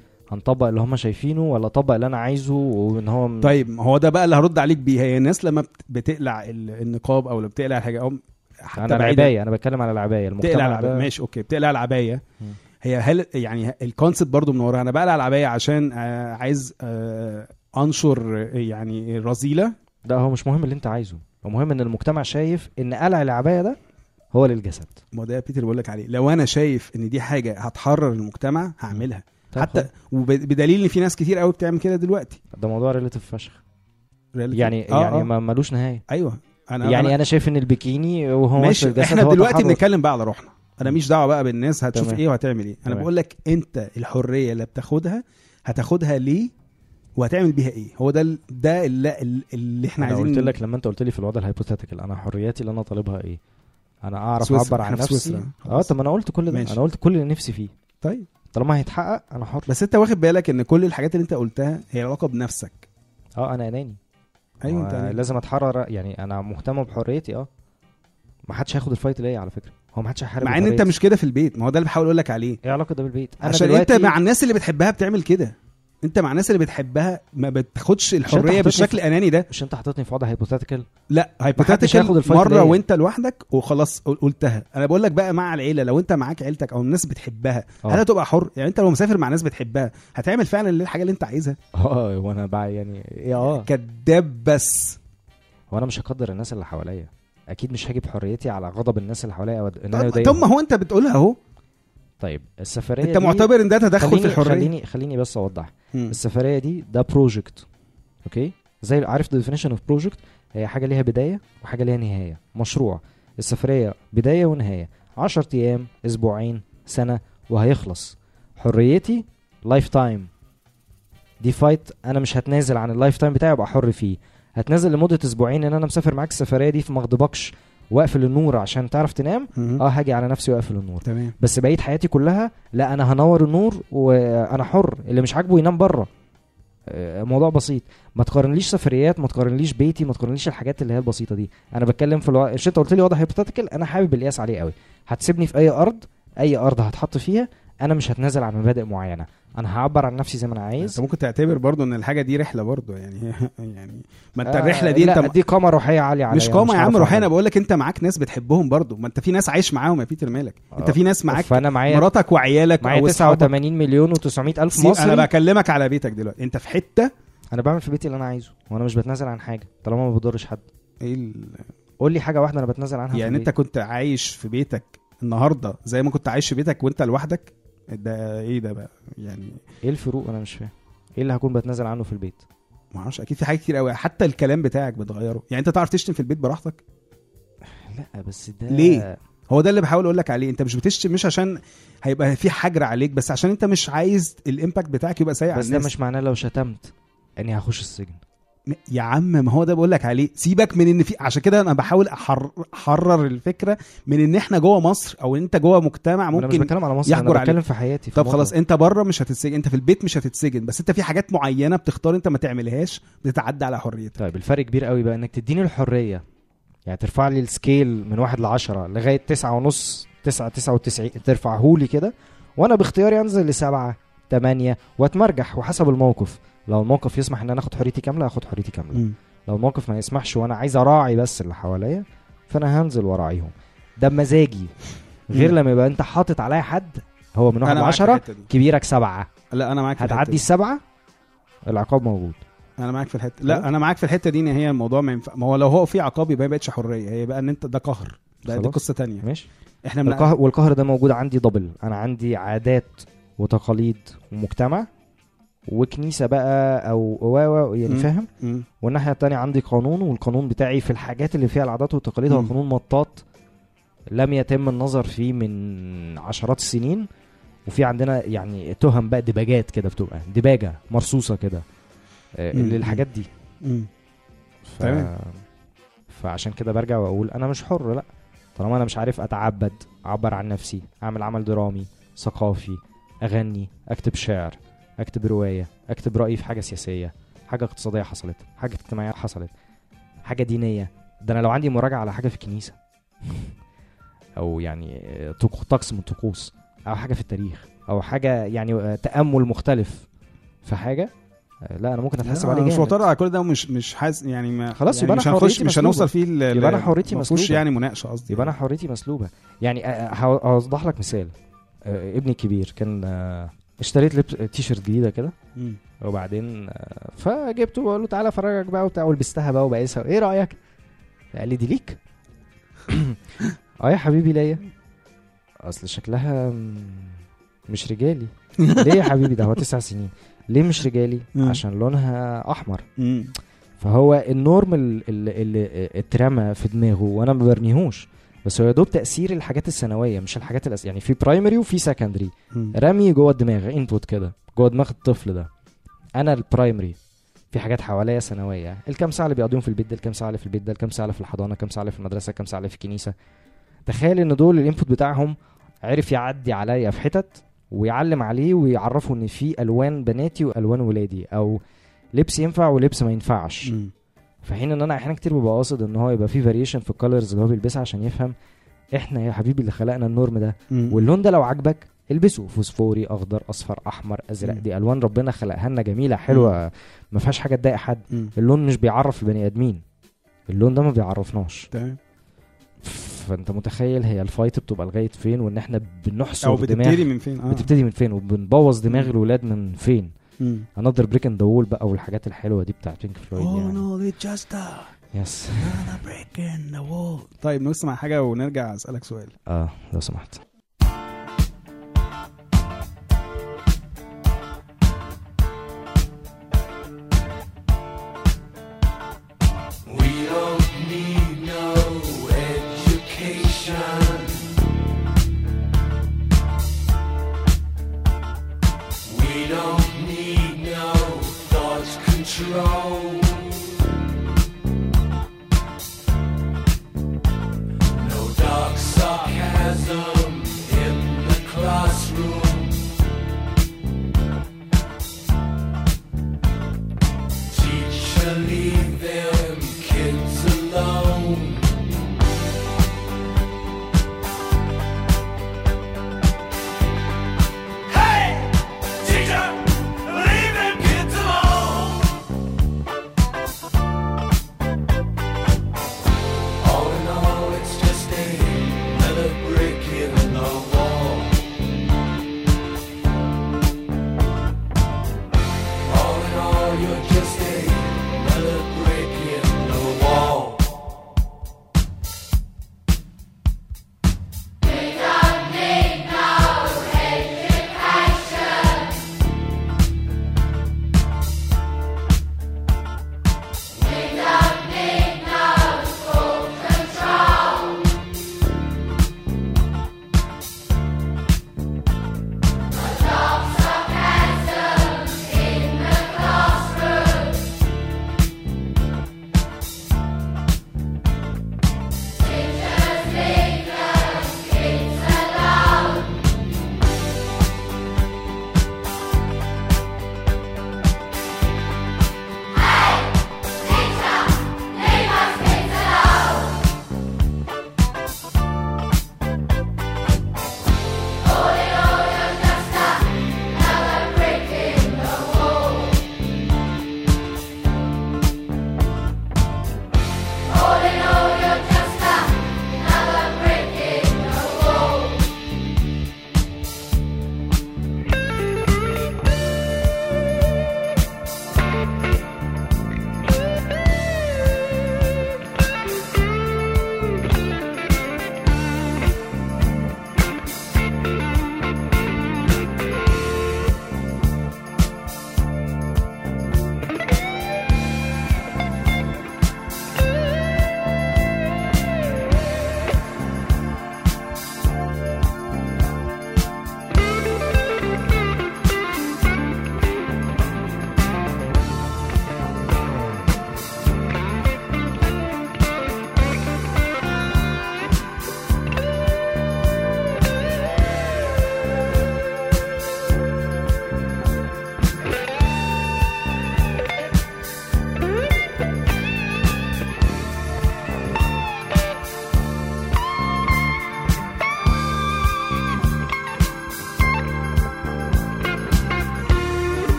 هنطبق اللي هم شايفينه ولا اطبق اللي انا عايزه وان هو م- طيب ما هو ده بقى اللي هرد عليك بيه هي الناس لما بت- بتقلع ال- النقاب او لما بتقلع الحاجه او حتى انا بعيداً- العباية انا بتكلم على العباية بتقلع المجتمع العباية ده ماشي اوكي بتقلع العبايه مم. هي هل يعني الكونسيبت برضو من وراها انا بقلع العبايه عشان آه، عايز آه، انشر آه، يعني الرذيله ده هو مش مهم اللي انت عايزه هو مهم ان المجتمع شايف ان قلع العباية ده هو للجسد ما ده بيتر بقول لك عليه لو انا شايف ان دي حاجه هتحرر المجتمع هعملها طب حتى خلاص. وبدليل ان في ناس كتير قوي بتعمل كده دلوقتي ده موضوع ريليتيف فشخ Relative. يعني آه، يعني آه. ما ملوش نهاية ايوه انا يعني أنا انا شايف ان البيكيني وهو ماشي وصل الجسد احنا هو دلوقتي تحرر. بنتكلم بقى على روحنا انا مش دعوه بقى بالناس هتشوف تمام. ايه وهتعمل ايه انا تمام. بقول لك انت الحريه اللي بتاخدها هتاخدها ليه وهتعمل بيها ايه هو ده ال- ده اللي, اللي احنا انا عايزين قلت لك لما انت قلت لي في الوضع الهايبوثيتيكال انا حرياتي اللي انا طالبها ايه انا اعرف سويسرا. اعبر عن احنا في نفسي سويسرا. اه خلاص. طب ما انا قلت كل ده ماشي. انا قلت كل اللي نفسي فيه طيب طالما هيتحقق انا حر بس انت واخد بالك ان كل الحاجات اللي انت قلتها هي علاقه بنفسك اه انا اناني ايوه هو انت أناني. لازم اتحرر يعني انا مهتم بحريتي اه ما حدش هياخد الفايت ليا على فكره هو ما حدش هيحارب مع ان انت بحريتي. مش كده في البيت ما هو ده اللي بحاول اقول لك عليه ايه علاقه ده بالبيت انا عشان دلوقتي انت مع الناس اللي بتحبها بتعمل كده انت مع الناس اللي بتحبها ما بتاخدش الحريه حاططني بالشكل في- الاناني ده مش انت حاططني في وضع هايبوثيتيكال لا هياخد هايبوثيتيكال الفايت مره ليا. وانت لوحدك وخلاص قل- قلتها انا بقول لك بقى مع العيله لو انت معاك عيلتك او الناس بتحبها اه. هل هتبقى حر يعني انت لو مسافر مع ناس بتحبها هتعمل فعلا اللي الحاجه اللي انت عايزها اه وانا بقى يعني ايه اه كداب بس هو انا مش هقدر الناس اللي حواليا اكيد مش هاجي بحريتي على غضب الناس اللي حواليا او ان انا طب يضايقهم. طب ما هو انت بتقولها اهو طيب السفريه انت دي- معتبر ان ده تدخل خليني في الحريه خليني خليني بس اوضح مم. السفريه دي ده بروجكت اوكي زي عارف ديفينيشن اوف بروجكت هي حاجه ليها بدايه وحاجه ليها نهايه مشروع السفريه بدايه ونهايه 10 ايام اسبوعين سنه وهيخلص حريتي لايف تايم دي فايت انا مش هتنازل عن اللايف تايم بتاعي ابقى حر فيه هتنازل لمده اسبوعين ان انا مسافر معاك السفريه دي فما اغضبكش واقفل النور عشان تعرف تنام مم. اه هاجي على نفسي واقفل النور تمام بس بقيت حياتي كلها لا انا هنور النور وانا حر اللي مش عاجبه ينام بره آه، موضوع بسيط ما تقارنليش سفريات ما تقارنليش بيتي ما تقارنليش الحاجات اللي هي البسيطه دي انا بتكلم في الوقت مش انت قلت لي وضع هيبوتيتيكال انا حابب القياس عليه قوي هتسيبني في اي ارض اي ارض هتحط فيها انا مش هتنازل عن مبادئ معينه انا هعبر عن نفسي زي ما انا عايز انت ممكن تعتبر برضو ان الحاجه دي رحله برضو يعني يعني ما انت آه، الرحله دي لا انت دي قامه روحيه عاليه عليا مش قامه يا هعرف عم روحيه انا أعملها. بقول لك انت معاك ناس بتحبهم برضو ما انت في ناس عايش معاهم يا بيتر مالك انت آه. في ناس معاك فانا معايا مراتك وعيالك معايا او أصحابك. 89 مليون و900 الف سيب- مصري انا بكلمك على بيتك دلوقتي انت في حته انا بعمل في بيتي اللي انا عايزه وانا مش بتنازل عن حاجه طالما ما بضرش حد ايه ال... قول لي حاجه واحده انا بتنازل عنها يعني في انت البيت. كنت عايش في بيتك النهارده زي ما كنت عايش في بيتك وانت لوحدك ده ايه ده بقى يعني ايه الفروق انا مش فاهم ايه اللي هكون بتنازل عنه في البيت ما اعرفش اكيد في حاجات كتير قوي حتى الكلام بتاعك بتغيره يعني انت تعرف تشتم في البيت براحتك لا بس ده ليه؟ هو ده اللي بحاول اقول لك عليه انت مش بتشتم مش عشان هيبقى في حجر عليك بس عشان انت مش عايز الامباكت بتاعك يبقى سيء على بس ده الناس مش معناه لو شتمت اني هخش السجن م- يا عم ما هو ده بقول لك عليه سيبك من ان في عشان كده انا بحاول أحر... احرر الفكره من ان احنا جوه مصر او انت جوه مجتمع انا مش ممكن بتكلم على مصر يحجر انا عليك. بتكلم في حياتي في طب مطلق. خلاص انت بره مش هتتسجن انت في البيت مش هتتسجن بس انت في حاجات معينه بتختار انت ما تعملهاش بتتعدى على حريتك طيب الفرق كبير قوي بقى انك تديني الحريه يعني ترفع لي السكيل من واحد لعشرة لغايه تسعة ونص تسعة تسعة وتسعين ترفعه لي كده وانا باختياري انزل لسبعة تمانية واتمرجح وحسب الموقف لو الموقف يسمح ان انا اخد حريتي كامله اخد حريتي كامله مم. لو الموقف ما يسمحش وانا عايز اراعي بس اللي حواليا فانا هنزل واراعيهم ده بمزاجي غير مم. لما يبقى انت حاطط عليا حد هو من واحد انا معاك في لعشرة الحته دي كبيرك سبعة لا انا معاك في الحتة هتعدي دي. السبعة العقاب موجود انا معاك في الحته خلاص؟ لا انا معاك في الحته دي ان هي الموضوع ما ينفع ما هو لو هو في عقاب يبقى ما بقتش حريه هي بقى ان انت ده قهر ده دي خلاص. قصه تانية ماشي احنا من القهر والقهر ده موجود عندي دبل انا عندي عادات وتقاليد ومجتمع وكنيسه بقى او و و يعني مم. فاهم مم. والناحيه التانية عندي قانون والقانون بتاعي في الحاجات اللي فيها العادات والتقاليد هو مم. قانون مطاط لم يتم النظر فيه من عشرات السنين وفي عندنا يعني تهم بقى دباجات كده بتبقى دباجه مرصوصه كده آه، مم. للحاجات دي مم. ف... تمام. فعشان كده برجع واقول انا مش حر لا طالما انا مش عارف اتعبد اعبر عن نفسي اعمل عمل درامي ثقافي اغني اكتب شعر اكتب روايه اكتب رايي في حاجه سياسيه حاجه اقتصاديه حصلت حاجه اجتماعيه حصلت حاجه دينيه ده انا لو عندي مراجعه على حاجه في الكنيسه او يعني آه، طق- طقس من الطقوس او حاجه في التاريخ او حاجه يعني آه، تامل مختلف في حاجه آه، لا انا ممكن اتحاسب لا، عليه أنا مش جامد. معترض على كل ده ومش مش حاسس يعني ما خلاص، يعني يبقى أنا مش هنخش حريتي مش مسلوبة. هنوصل فيه ل- يبقى أنا ل- حريتي ما فيهوش مسلوبة. يعني مناقشه قصدي يبقى انا حريتي مسلوبه يعني أ- أ- هو- هوضح لك مثال آه، ابني الكبير كان آه، اشتريت لبس تي شيرت جديده كده مم. وبعدين آه، فجبته وقال له تعالى افرجك بقى وبتاع ولبستها بقى وبقيسها ايه رايك؟ قال لي دي ليك؟ اه يا حبيبي ليا اصل شكلها م- مش رجالي ليه يا حبيبي ده هو تسع سنين ليه مش رجالي؟ مم. عشان لونها احمر مم. فهو النورم ال- ال- اللي اترمى في دماغه وانا ما برميهوش بس هو يا دوب تاثير الحاجات الثانويه مش الحاجات الأس... يعني في برايمري وفي سكندري مم. رمي جوه الدماغ انبوت كده جوه دماغ الطفل ده انا البرايمري في حاجات حواليا ثانويه الكام ساعه اللي بيقضيهم في البيت ده الكام ساعه اللي في البيت ده الكام ساعه اللي في الحضانه كام ساعه اللي في المدرسه كام ساعه اللي في الكنيسه تخيل ان دول الانبوت بتاعهم عرف يعدي عليا في حتت ويعلم عليه ويعرفه ان في الوان بناتي والوان ولادي او لبس ينفع ولبس ما ينفعش مم. في حين ان انا احيانا كتير ببقى قاصد ان هو يبقى في فاريشن في الكالرز اللي هو بيلبسها عشان يفهم احنا يا حبيبي اللي خلقنا النورم ده مم. واللون ده لو عجبك البسه فوسفوري اخضر اصفر احمر ازرق مم. دي الوان ربنا خلقها لنا جميله حلوه ما فيهاش حاجه تضايق حد مم. اللون مش بيعرف البني ادمين اللون ده ما بيعرفناش تمام فانت متخيل هي الفايت بتبقى لغايه فين وان احنا بنحصر او دماغ بتبتدي من فين اه بتبتدي من فين وبنبوظ دماغ مم. الولاد من فين مم. انذر بريك ان ذا وول بقى والحاجات الحلوه دي بتاعت بينك فلويد Oh يعني no, it's just a يس another break in the wall. طيب نسمع حاجة ونرجع أسألك سؤال اه لو سمحت We don't need no education. We don't need no thought control. No dark sarcasm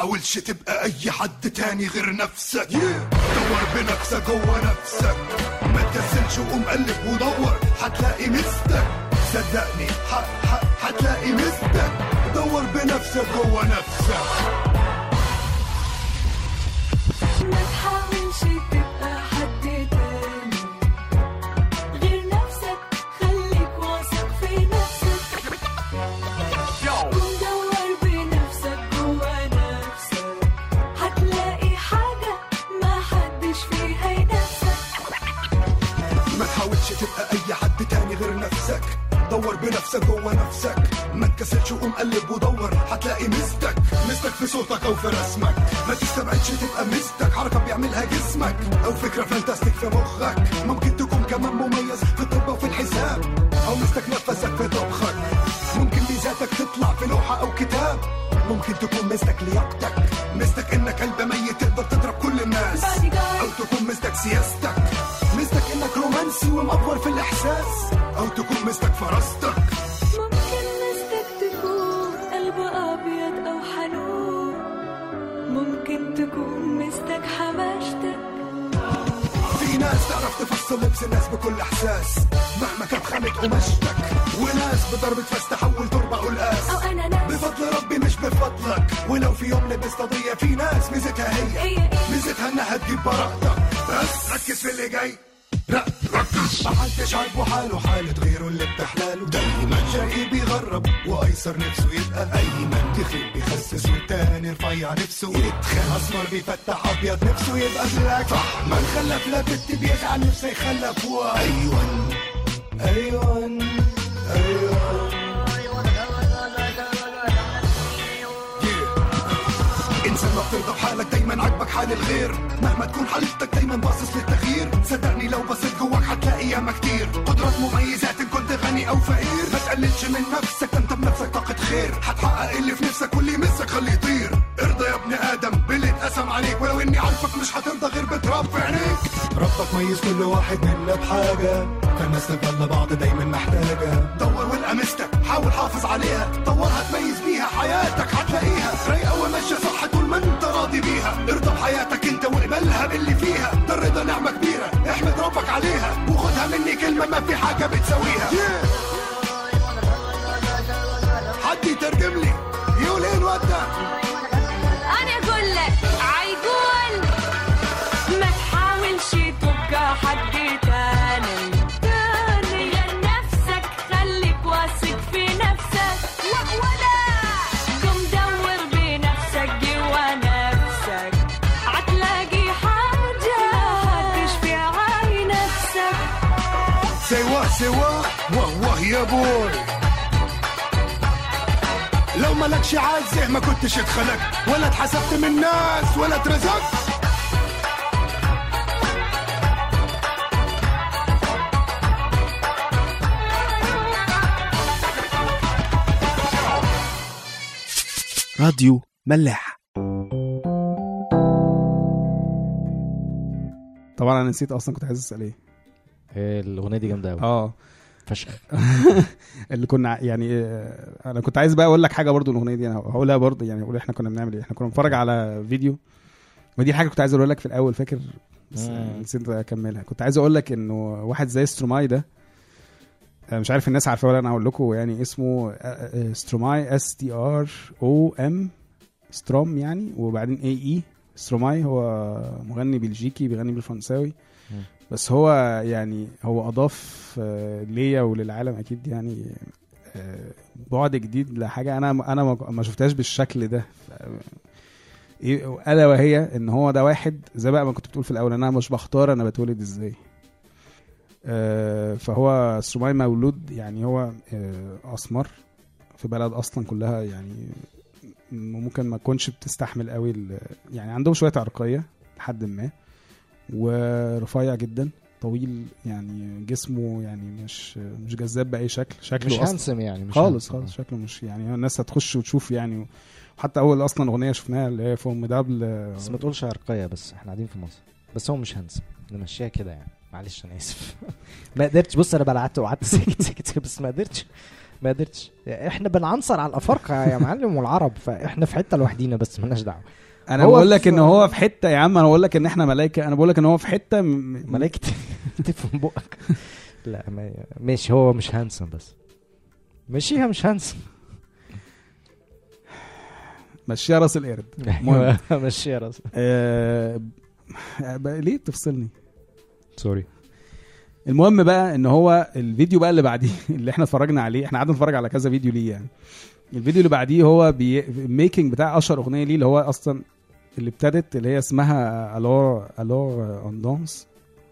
تحاولش تبقى اي حد تاني غير نفسك دور بنفسك جوه نفسك ما تكسلش وقوم قلب ودور هتلاقي مستك صدقني ح- ح- هتلاقي مستك دور بنفسك جوه نفسك ما تحاولش تبقى حد تاني غير نفسك خليك واثق في نفسك قوم دور بنفسك جوا نفسك هتلاقي حاجة ما حدش فيها ينافسك ما تحاولش تبقى اي حد تاني غير نفسك دور بنفسك جوه نفسك ما تكسلش وقوم قلب ودور هتلاقي مستك مستك في صوتك او في رسمك ما تستبعدش تبقى مستك حركه بيعملها جسمك او فكره فانتاستيك في مخك ممكن تكون كمان مميز في الطب وفي الحساب او مستك نفسك في طبخك ممكن ميزاتك تطلع في لوحه او كتاب ممكن تكون مستك لياقتك مستك انك قلب ميت تقدر تضرب كل الناس او تكون مستك سياستك مستك انك رومانسي ومأفور في الاحساس او تكون مستك فراستك ممكن مستك تكون قلب أبيض أو حنون ممكن تكون مستك حماشتك في ناس تعرف تفصل لبس الناس بكل احساس مهما كانت خامة قماشتك وناس بضربة فاس تحول تربة قلقاس أو أنا ناس بفضل ربي مش بفضلك ولو في يوم لبست قضية في ناس ميزتها هي هي إيه؟ ميزتها انها تجيب براءتك بس ركز في اللي جاي لا ركز محدش عاجبه حاله حالة غيره اللي بتحلاله دايما شقي بيغرب وايسر نفسه يبقى ايمن تخيل بيخسس والتاني رفيع نفسه يتخن اسمر بيفتح ابيض نفسه يبقى بلاك صح من خلف لا بنت بيزعل نفسه يخلف وايون ايون ايون انسان ما بترضى بحالك دايما عاجبك حال الغير مهما تكون حالتك دايما باصص للتغيير صدقني لو بصيت جواك هتلاقي ياما كتير قدرات مميزات ان كنت غني او فقير ما تقللش من نفسك ده انت بنفسك طاقة خير هتحقق اللي في نفسك واللي يمسك خليه يطير ارضى يا ابن ادم باللي اتقسم عليك ولو اني عارفك مش هترضى غير بتراب في عينيك ربك ميز كل واحد منا بحاجة فالناس تفضل لبعض دايما محتاجة دور والقى مستك حاول حافظ عليها طورها تميز بيها حياتك هتلاقيها رايقة وماشية صح طول ما انت راضي بيها ارضى بحياتك انت واقبلها باللي فيها ده الرضا نعمة كبيرة احمد ربك عليها وخدها مني كلمة ما في حاجة بتساويها حد يترجم لي يقول ايه الواد ده أنا أقول لك عيقول ما تحاولش تبقى حد تاني تاني غير نفسك خليك واثق في نفسك ولا قم دور بنفسك جوا نفسك هتلاقي حاجة هتشفي عاي نفسك سوا سوا واه واه يا بوي لو مالكش عازة ما كنتش اتخلقت ولا اتحسبت من ناس ولا اترزقت راديو ملاح طبعا انا نسيت اصلا كنت عايز اسال ايه إيه، الاغنيه دي جامده قوي اه فشخ اللي كنا ع- يعني آه، انا كنت عايز بقى اقول لك حاجه برضو الاغنيه دي انا هقولها برضو يعني اقول احنا كنا بنعمل ايه احنا كنا بنتفرج على فيديو ودي حاجه كنت عايز اقولها لك في الاول فاكر بس مم. نسيت اكملها كنت عايز اقول لك انه واحد زي ستروماي ده آه، مش عارف الناس عارفاه ولا انا هقول لكم يعني اسمه آه، آه، ستروماي اس تي ار او ام ستروم يعني وبعدين اي اي ستروماي هو مغني بلجيكي بيغني بالفرنساوي مم. بس هو يعني هو اضاف آه، ليا وللعالم اكيد يعني آه، بعد جديد لحاجه انا انا ما- ما شفتهاش بالشكل ده ف- ايه الا وهي ان هو ده واحد زي بقى ما كنت بتقول في الاول انا مش بختار انا بتولد ازاي آه، فهو ستروماي مولود يعني هو آه، اسمر في بلد اصلا كلها يعني ممكن ما تكونش بتستحمل قوي ال- يعني عندهم شويه عرقيه لحد ما ورفيع جدا طويل يعني جسمه يعني مش مش جذاب باي شكل شكله مش اصلا هانسم يعني مش خالص handsome. خالص شكله مش يعني الناس هتخش وتشوف يعني وحتى اول اصلا اغنيه شفناها اللي هي فورميدابل بس ما تقولش عرقيه بس احنا قاعدين في مصر بس هو مش هانسم نمشيها كده يعني معلش انا اسف ما قدرتش بص انا بلعت وقعدت ساكت ساكت ساكت، بس ما قدرتش ما قدرتش احنا بنعنصر على الافارقه يا معلم والعرب فاحنا في حته لوحدينا بس مالناش دعوه انا هو بقول لك في- ان هو في حته يا عم انا بقول لك ان احنا ملائكه انا بقول لك ان هو في حته م- ملايكة تفهم بقك لا ما ماشي هو مش هانسم بس مشيها مش هانسم مشيها راس القرد المهم مشيها راس آه... بقى ليه بتفصلني سوري المهم بقى ان هو الفيديو بقى اللي بعديه اللي احنا اتفرجنا عليه احنا قعدنا نتفرج على كذا فيديو ليه يعني الفيديو اللي بعديه هو بي... ميكنج بتاع اشهر اغنيه ليه اللي هو اصلا اللي ابتدت اللي هي اسمها الور الور اون دانس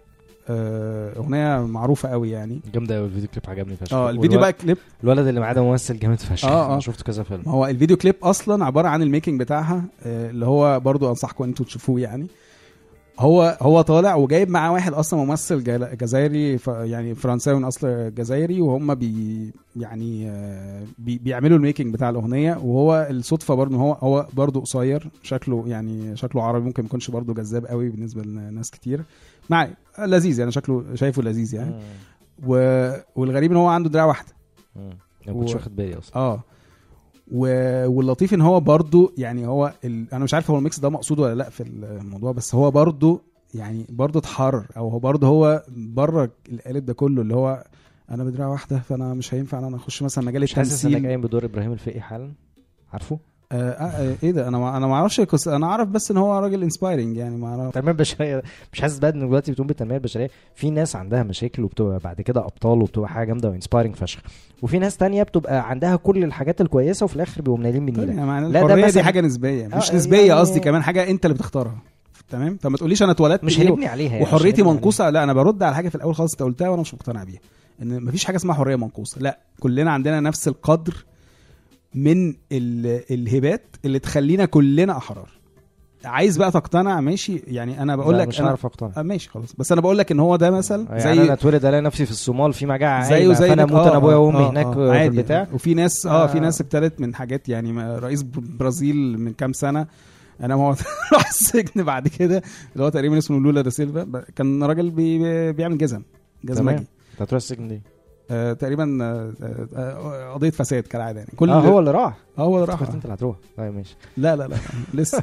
اغنيه معروفه قوي يعني جامده قوي الفيديو كليب عجبني فشخ اه الفيديو بقى كليب الولد اللي معاه ده ممثل جامد فشخ آه، آه. انا شفته كذا فيلم ما هو الفيديو كليب اصلا عباره عن الميكنج بتاعها آه، اللي هو برضو انصحكم ان انتوا تشوفوه يعني هو هو طالع وجايب معاه واحد اصلا ممثل جا- جزائري ف يعني فرنساوي من اصل جزائري وهم بي يعني آه، بي بيعملوا الميكنج بتاع الاغنيه وهو الصدفه برضو إن هو هو برضو قصير شكله يعني شكله عربي ممكن ما يكونش برضو جذاب قوي بالنسبه لناس كتير مع لذيذ يعني شكله شايفه لذيذ يعني مم. و... والغريب ان هو عنده دراع واحده مم. انا كنتش و- واخد بالي اصلا اه و... واللطيف ان هو برضو يعني هو ال... انا مش عارف هو الميكس ده مقصود ولا لا في الموضوع بس هو برضو يعني برضو اتحرر او هو برضو هو بره القالب ده كله اللي هو انا بدراع واحده فانا مش هينفع ان انا اخش مثلا مجال مش حاسس انك التمثيل قايم بدور ابراهيم الفقي حالا عارفه آه آه ايه ده انا ما انا ما اعرفش القصة- انا اعرف بس ان هو راجل انسبايرنج يعني ما اعرف التنميه البشريه مش حاسس بقى ان دلوقتي بتقوم بالتنميه البشريه في ناس عندها مشاكل وبتبقى بعد كده ابطال وبتبقى حاجه جامده وانسبايرنج فشخ وفي ناس تانية بتبقى عندها كل الحاجات الكويسه وفي الاخر بيبقوا منيلين طيب بنيله يعني معنى لا، ده الحريه دي مثلا- حاجه نسبيه مش آه، نسبيه يعني- قصدي كمان حاجه انت اللي بتختارها تمام فما تقوليش انا اتولدت مش إيه هنبني عليها يعني، مش وحريتي هنبني منقوصه لا انا برد على حاجه في الاول خالص انت قلتها وانا مش مقتنع بيها ان مفيش حاجه اسمها حريه منقوصه لا كلنا عندنا نفس القدر من ال- الهبات اللي تخلينا كلنا احرار عايز بقى تقتنع ماشي يعني انا بقول لا، لك مش أنا هعرف اقتنع آه ماشي خلاص بس انا بقول لك ان هو ده مثل يعني زي انا اتولد الاقي نفسي في الصومال في مجاعه زيه عايمة، زي فانا ديك- اموت انا آه، ابويا آه، وامي آه، هناك آه، في عادي البتاع يعني. وفي ناس اه في آه. ناس ابتدت من حاجات يعني ما- رئيس برازيل من كام سنه انا ما هو راح السجن بعد كده اللي هو تقريبا اسمه لولا دا سيلفا ب- كان راجل بي بي- بيعمل جزم جزمجي تمام انت هتروح السجن ليه؟ آه تقريبا آه آه قضيه فساد كالعاده يعني كل اه هو اللي راح اه هو اللي راح افتكرت انت اللي هتروح طيب ماشي لا لا لا لسه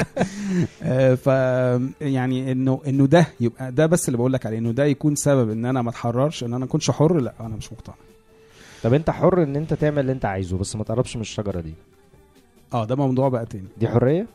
آه، ف يعني انه انه ده يبقى ده بس اللي بقول لك عليه انه ده يكون سبب ان انا ما اتحررش ان انا ما اكونش حر لا انا مش مقتنع طب انت حر ان انت تعمل اللي انت عايزه بس ما تقربش من الشجره دي اه ده موضوع بقى تاني دي حريه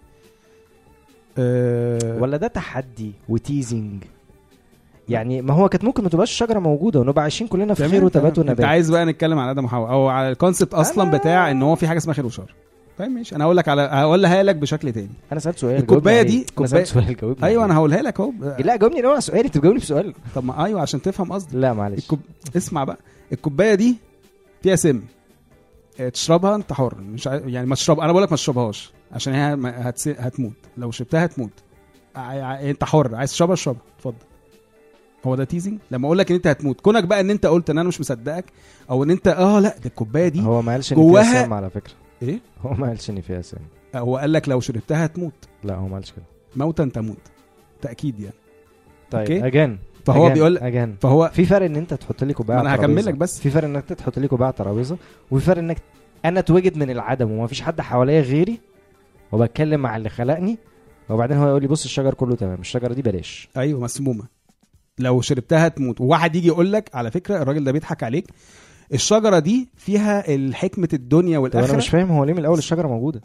آه ولا ده تحدي وتيزنج يعني ما هو كانت ممكن ما تبقاش الشجره موجوده ونبقى عايشين كلنا في تمام، خير وتبات تمام. انت ونبات عايز بقى نتكلم على ادم وحواء او على الكونسبت اصلا أنا- بتاع ان هو في حاجه اسمها خير وشر طيب ماشي انا هقول لك على هقولها لك بشكل تاني انا سالت سؤال الكوباية جاوبني دي- عليه. انا كوباية- سالت سؤال جاوبني ايوه عليه. انا هقولها لك اهو لا جاوبني الاول على سؤالي انت بتجاوبني بسؤال طب ما ايوه عشان تفهم قصدي لا معلش الكوب... اسمع بقى الكوبايه دي فيها سم اه، تشربها انت حر مش عاي... يعني ما تشرب انا بقول لك ما تشربهاش عشان هي ما- هتس... هتموت لو شربتها هتموت ع... ع... انت حر عايز تشربها اشربها اتفضل هو ده تيزنج لما اقول لك ان انت هتموت كونك بقى ان انت قلت ان انا مش مصدقك او ان انت اه لا ده الكوبايه دي هو ما قالش ان جواها- فيها سم على فكره ايه هو ما قالش ان فيها سم هو قال لك لو شربتها هتموت لا هو ما قالش كده موتا تموت تاكيد يعني طيب أوكي. اجان فهو أجان. بيقول اجان فهو في فرق ان انت تحط لي كوبايه ما انا على هكمل الترابيزة. لك بس في فرق انك انت تحط لي كوبايه على الترابيزه وفي فرق انك انا اتوجد من العدم وما فيش حد حواليا غيري وبتكلم مع اللي خلقني وبعدين هو يقول لي بص الشجر كله تمام الشجره دي بلاش ايوه مسمومه لو شربتها تموت وواحد يجي يقول لك على فكره الراجل ده بيضحك عليك الشجره دي فيها الحكمه الدنيا طب انا والاخره مش فاهم هو ليه من الاول الشجره موجوده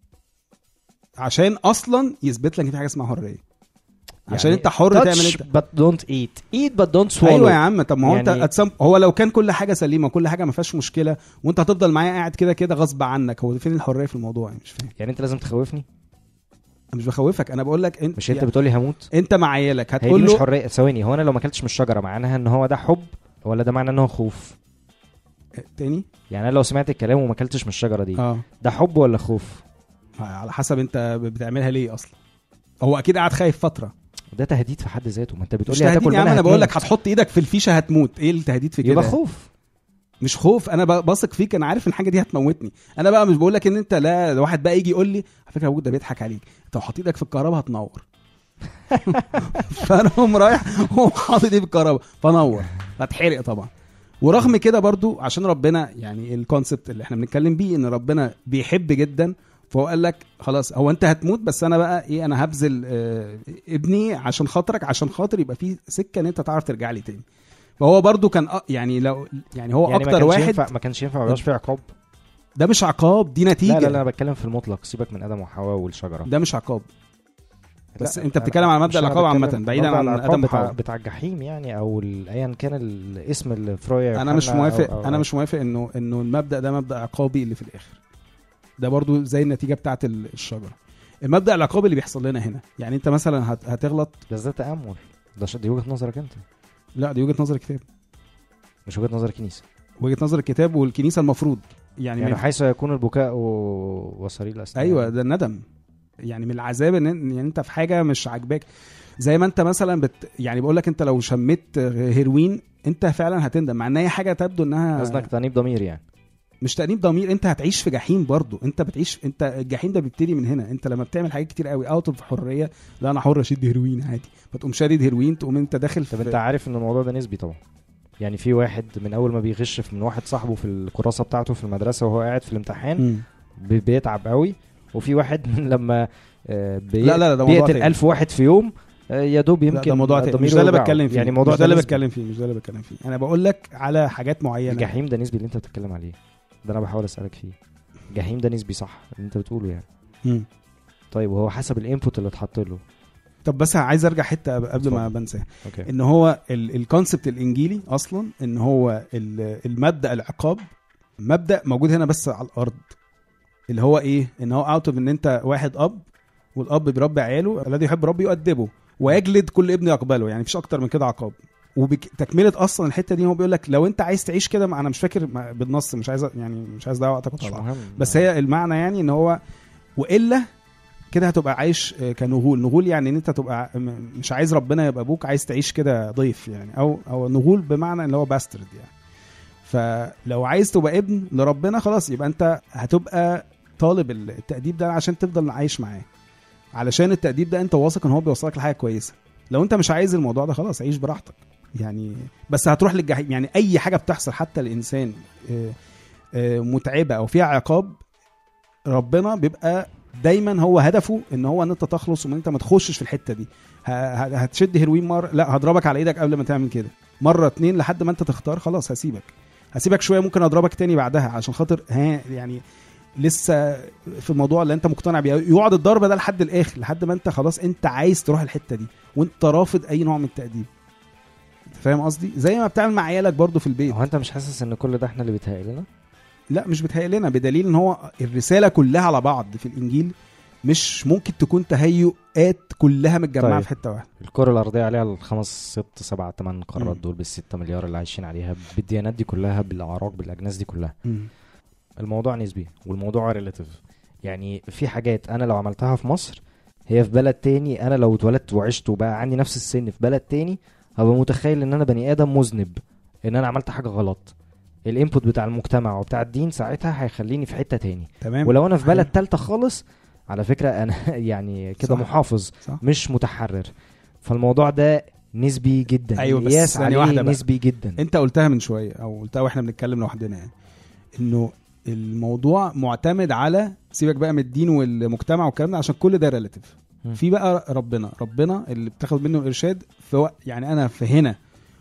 عشان اصلا يثبت لك ان في حاجه اسمها حريه عشان انت حر touch تعمل انت but don't eat eat but don't swallow ايوه يا عم طب ما هو يعني- انت أتسم... هو لو كان كل حاجه سليمه وكل حاجه ما فيهاش مشكله وانت هتفضل معايا قاعد كده كده غصب عنك هو فين الحريه في الموضوع يعني مش فاهم يعني انت لازم تخوفني انا مش بخوفك انا بقول لك انت مش انت يعني بتقولي هموت انت مع عيالك هي دي هتقول مش له حريه ثواني هو انا لو ما اكلتش من الشجره معناها ان هو ده حب ولا ده معناه ان هو خوف تاني يعني انا لو سمعت الكلام وما اكلتش من الشجره دي اه ده حب ولا خوف على حسب انت بتعملها ليه اصلا هو اكيد قاعد خايف فتره ده تهديد في حد ذاته ما انت مش بتقول لي تهديد هتاكل يا عم منها انا بقول لك هتموت. هتحط ايدك في الفيشه هتموت ايه التهديد في كده يبقى خوف مش خوف انا ب- بثق فيك انا عارف ان الحاجه دي هتموتني انا بقى مش بقول لك ان انت لا واحد بقى يجي يقول لي على فكره ابوك ده بيضحك عليك انت لو حاطط ايدك في الكهرباء هتنور فانا اقوم رايح اقوم حاطط ايدي في الكهرباء فنور هتحرق طبعا ورغم كده برضو عشان ربنا يعني الكونسبت اللي احنا بنتكلم بيه ان ربنا بيحب جدا فهو قال لك خلاص هو انت هتموت بس انا بقى ايه انا هبذل آه ابني عشان خاطرك عشان خاطر يبقى في سكه ان انت تعرف ترجع لي تاني فهو برضو كان أ- يعني لو يعني هو يعني ما اكتر كانش واحد ينفع ما كانش ينفع ما يبقاش في عقاب ده مش عقاب دي نتيجه لا لا لا انا بتكلم في المطلق سيبك من ادم وحواء والشجره ده مش عقاب بس لا، انت أنا- بتتكلم على مش مبدا أنا العقاب بتكلم- عامه بعيدا مبدأ عن العقاب ادم بتاع, وحواء بتاع الجحيم يعني او ال- ايا كان الاسم اللي فرويا انا مش يوحنا أو- موافق أو- انا أو- مش موافق انه انه المبدا ده مبدا عقابي اللي في الاخر ده برضو زي النتيجه بتاعت ال- الشجره المبدا العقابي اللي بيحصل لنا هنا يعني انت مثلا هت- هتغلط بس ده تامل ده ش- دي وجهه نظرك انت لا دي وجهه نظر الكتاب مش وجهه نظر الكنيسه وجهه نظر الكتاب والكنيسه المفروض يعني, يعني من حيث يكون البكاء و- وصرير الاسنان ايوه ده الندم يعني من العذاب ان يعني انت في حاجه مش عاجباك زي ما انت مثلا بت يعني بقول لك انت لو شميت هيروين انت فعلا هتندم مع ان هي حاجه تبدو انها قصدك تانيب ضمير يعني مش تأنيب ضمير انت هتعيش في جحيم برضو انت بتعيش انت الجحيم ده بيبتدي من هنا انت لما بتعمل حاجات كتير قوي اوت اوف حريه لا انا حر اشد هيروين عادي فتقوم شادد هيروين تقوم انت داخل طب في انت عارف ان الموضوع ده نسبي طبعا يعني في واحد من اول ما بيغش من واحد صاحبه في الكراسه بتاعته في المدرسه وهو قاعد في الامتحان مم. بي- بيتعب قوي وفي واحد من لما آه، بي... لا لا لا ده موضوع بيقتل تاني. ألف واحد في يوم آه، يا دوب لا يمكن ده موضوع تاني ضميره مش ده اللي يوجعه. بتكلم فيه يعني مش موضوع ده اللي نسبي. بتكلم فيه مش ده اللي بتكلم فيه انا بقول لك على حاجات معينه الجحيم ده نسبي اللي انت بتتكلم عليه ده انا بحاول اسالك فيه الجحيم ده نسبي صح اللي انت بتقوله يعني مم. طيب وهو حسب الانبوت اللي اتحط له طب بس عايز ارجع حته قبل ما اتفضل. بنساها اوكي ان هو ال- الكونسبت الانجيلي اصلا ان هو ال- المبدا العقاب مبدا موجود هنا بس على الارض اللي هو ايه ان هو اوت اوف ان انت واحد اب والاب بيربي عياله الذي يحب ربه يؤدبه ويجلد كل ابن يقبله يعني مفيش اكتر من كده عقاب وتكمله اصلا الحته دي هو بيقول لك لو انت عايز تعيش كده ما- انا مش فاكر ما- بالنص مش عايز أ- يعني مش عايز اضيع وقتك مش وطبعا مهم بس هي المعنى يعني ان هو والا كده هتبقى عايش آه، كنغول نغول يعني ان انت تبقى م- مش عايز ربنا يبقى ابوك عايز تعيش كده ضيف يعني او او نغول بمعنى ان هو باسترد يعني فلو عايز تبقى ابن لربنا خلاص يبقى انت هتبقى طالب التأديب ده عشان تفضل عايش معاه علشان التأديب ده انت واثق ان هو بيوصلك لحاجه كويسه لو انت مش عايز الموضوع ده خلاص عيش براحتك يعني بس هتروح للجحيم يعني اي حاجه بتحصل حتى الانسان آه، آه، متعبه او فيها عقاب ربنا بيبقى دايما هو هدفه ان هو ان انت تخلص وان انت ما تخشش في الحته دي ه- ه- هتشد هيروين مره لا هضربك على ايدك قبل ما تعمل كده مره اتنين لحد ما انت تختار خلاص هسيبك هسيبك شويه ممكن اضربك تاني بعدها عشان خاطر ها يعني لسه في الموضوع اللي انت مقتنع بيه يقعد الضرب ده لحد الاخر لحد ما انت خلاص انت عايز تروح الحته دي وانت رافض اي نوع من التأديب انت فاهم قصدي زي ما بتعمل مع عيالك برضو في البيت هو انت مش حاسس ان كل ده احنا اللي بيتهيأ لنا لا مش بتهيأ لنا بدليل ان هو الرساله كلها على بعض في الانجيل مش ممكن تكون تهيؤات كلها متجمعه طيب. في حته واحده الكرة الأرضية عليها الخمس ست سبع تمن قارات مم. دول بالستة مليار اللي عايشين عليها بالديانات دي كلها بالأعراق بالأجناس دي كلها الموضوع نسبي والموضوع ريلاتيف يعني في حاجات أنا لو عملتها في مصر هي في بلد تاني أنا لو اتولدت وعشت وبقى عندي نفس السن في بلد تاني هبقى متخيل إن أنا بني آدم مذنب إن أنا عملت حاجة غلط الانبوت بتاع المجتمع وبتاع الدين ساعتها هيخليني في حتة تاني تمام ولو أنا في بلد حلو. تالتة خالص على فكرة أنا يعني كده صح. محافظ صح. مش متحرر فالموضوع ده نسبي جدا أيوة، بس القياس ثانية عليه واحدة بقى. نسبي جدا انت قلتها من شويه او قلتها واحنا بنتكلم لوحدنا يعني انه الموضوع معتمد على سيبك بقى من الدين والمجتمع والكلام ده عشان كل ده ريلاتيف مم. في بقى ربنا ربنا اللي بتاخد منه الارشاد في وقت يعني انا في هنا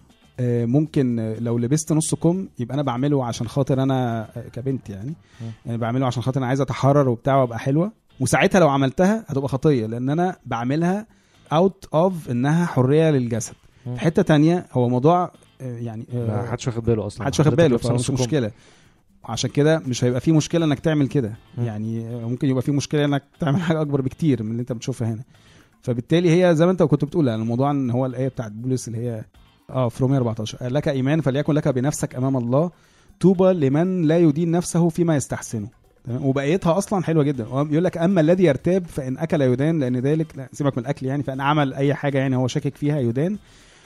آه، ممكن آه، لو لبست نص كم يبقى انا بعمله عشان خاطر انا آه، كبنت يعني مم. يعني بعمله عشان خاطر انا عايز اتحرر وبتاع وابقى حلوه وساعتها لو عملتها هتبقى خطيه لان انا بعملها اوت اوف انها حريه للجسد مم. في حته تانية هو موضوع آه، يعني آه، ما حدش واخد باله اصلا محدش واخد حضرتك باله لابسة فمش نص كم. مشكله عشان كده مش هيبقى في مشكله انك تعمل كده مم. يعني ممكن يبقى في مشكله انك تعمل حاجه اكبر بكتير من اللي انت بتشوفها هنا فبالتالي هي زي ما انت كنت بتقول يعني الموضوع ان هو الايه بتاعت بولس اللي هي اه في رومية 14 لك ايمان فليكن لك بنفسك امام الله طوبى لمن لا يدين نفسه فيما يستحسنه تمام وبقيتها اصلا حلوه جدا هو بيقول لك اما الذي يرتاب فان اكل يدان لان ذلك لا سيبك من الاكل يعني فان عمل اي حاجه يعني هو شاكك فيها يدان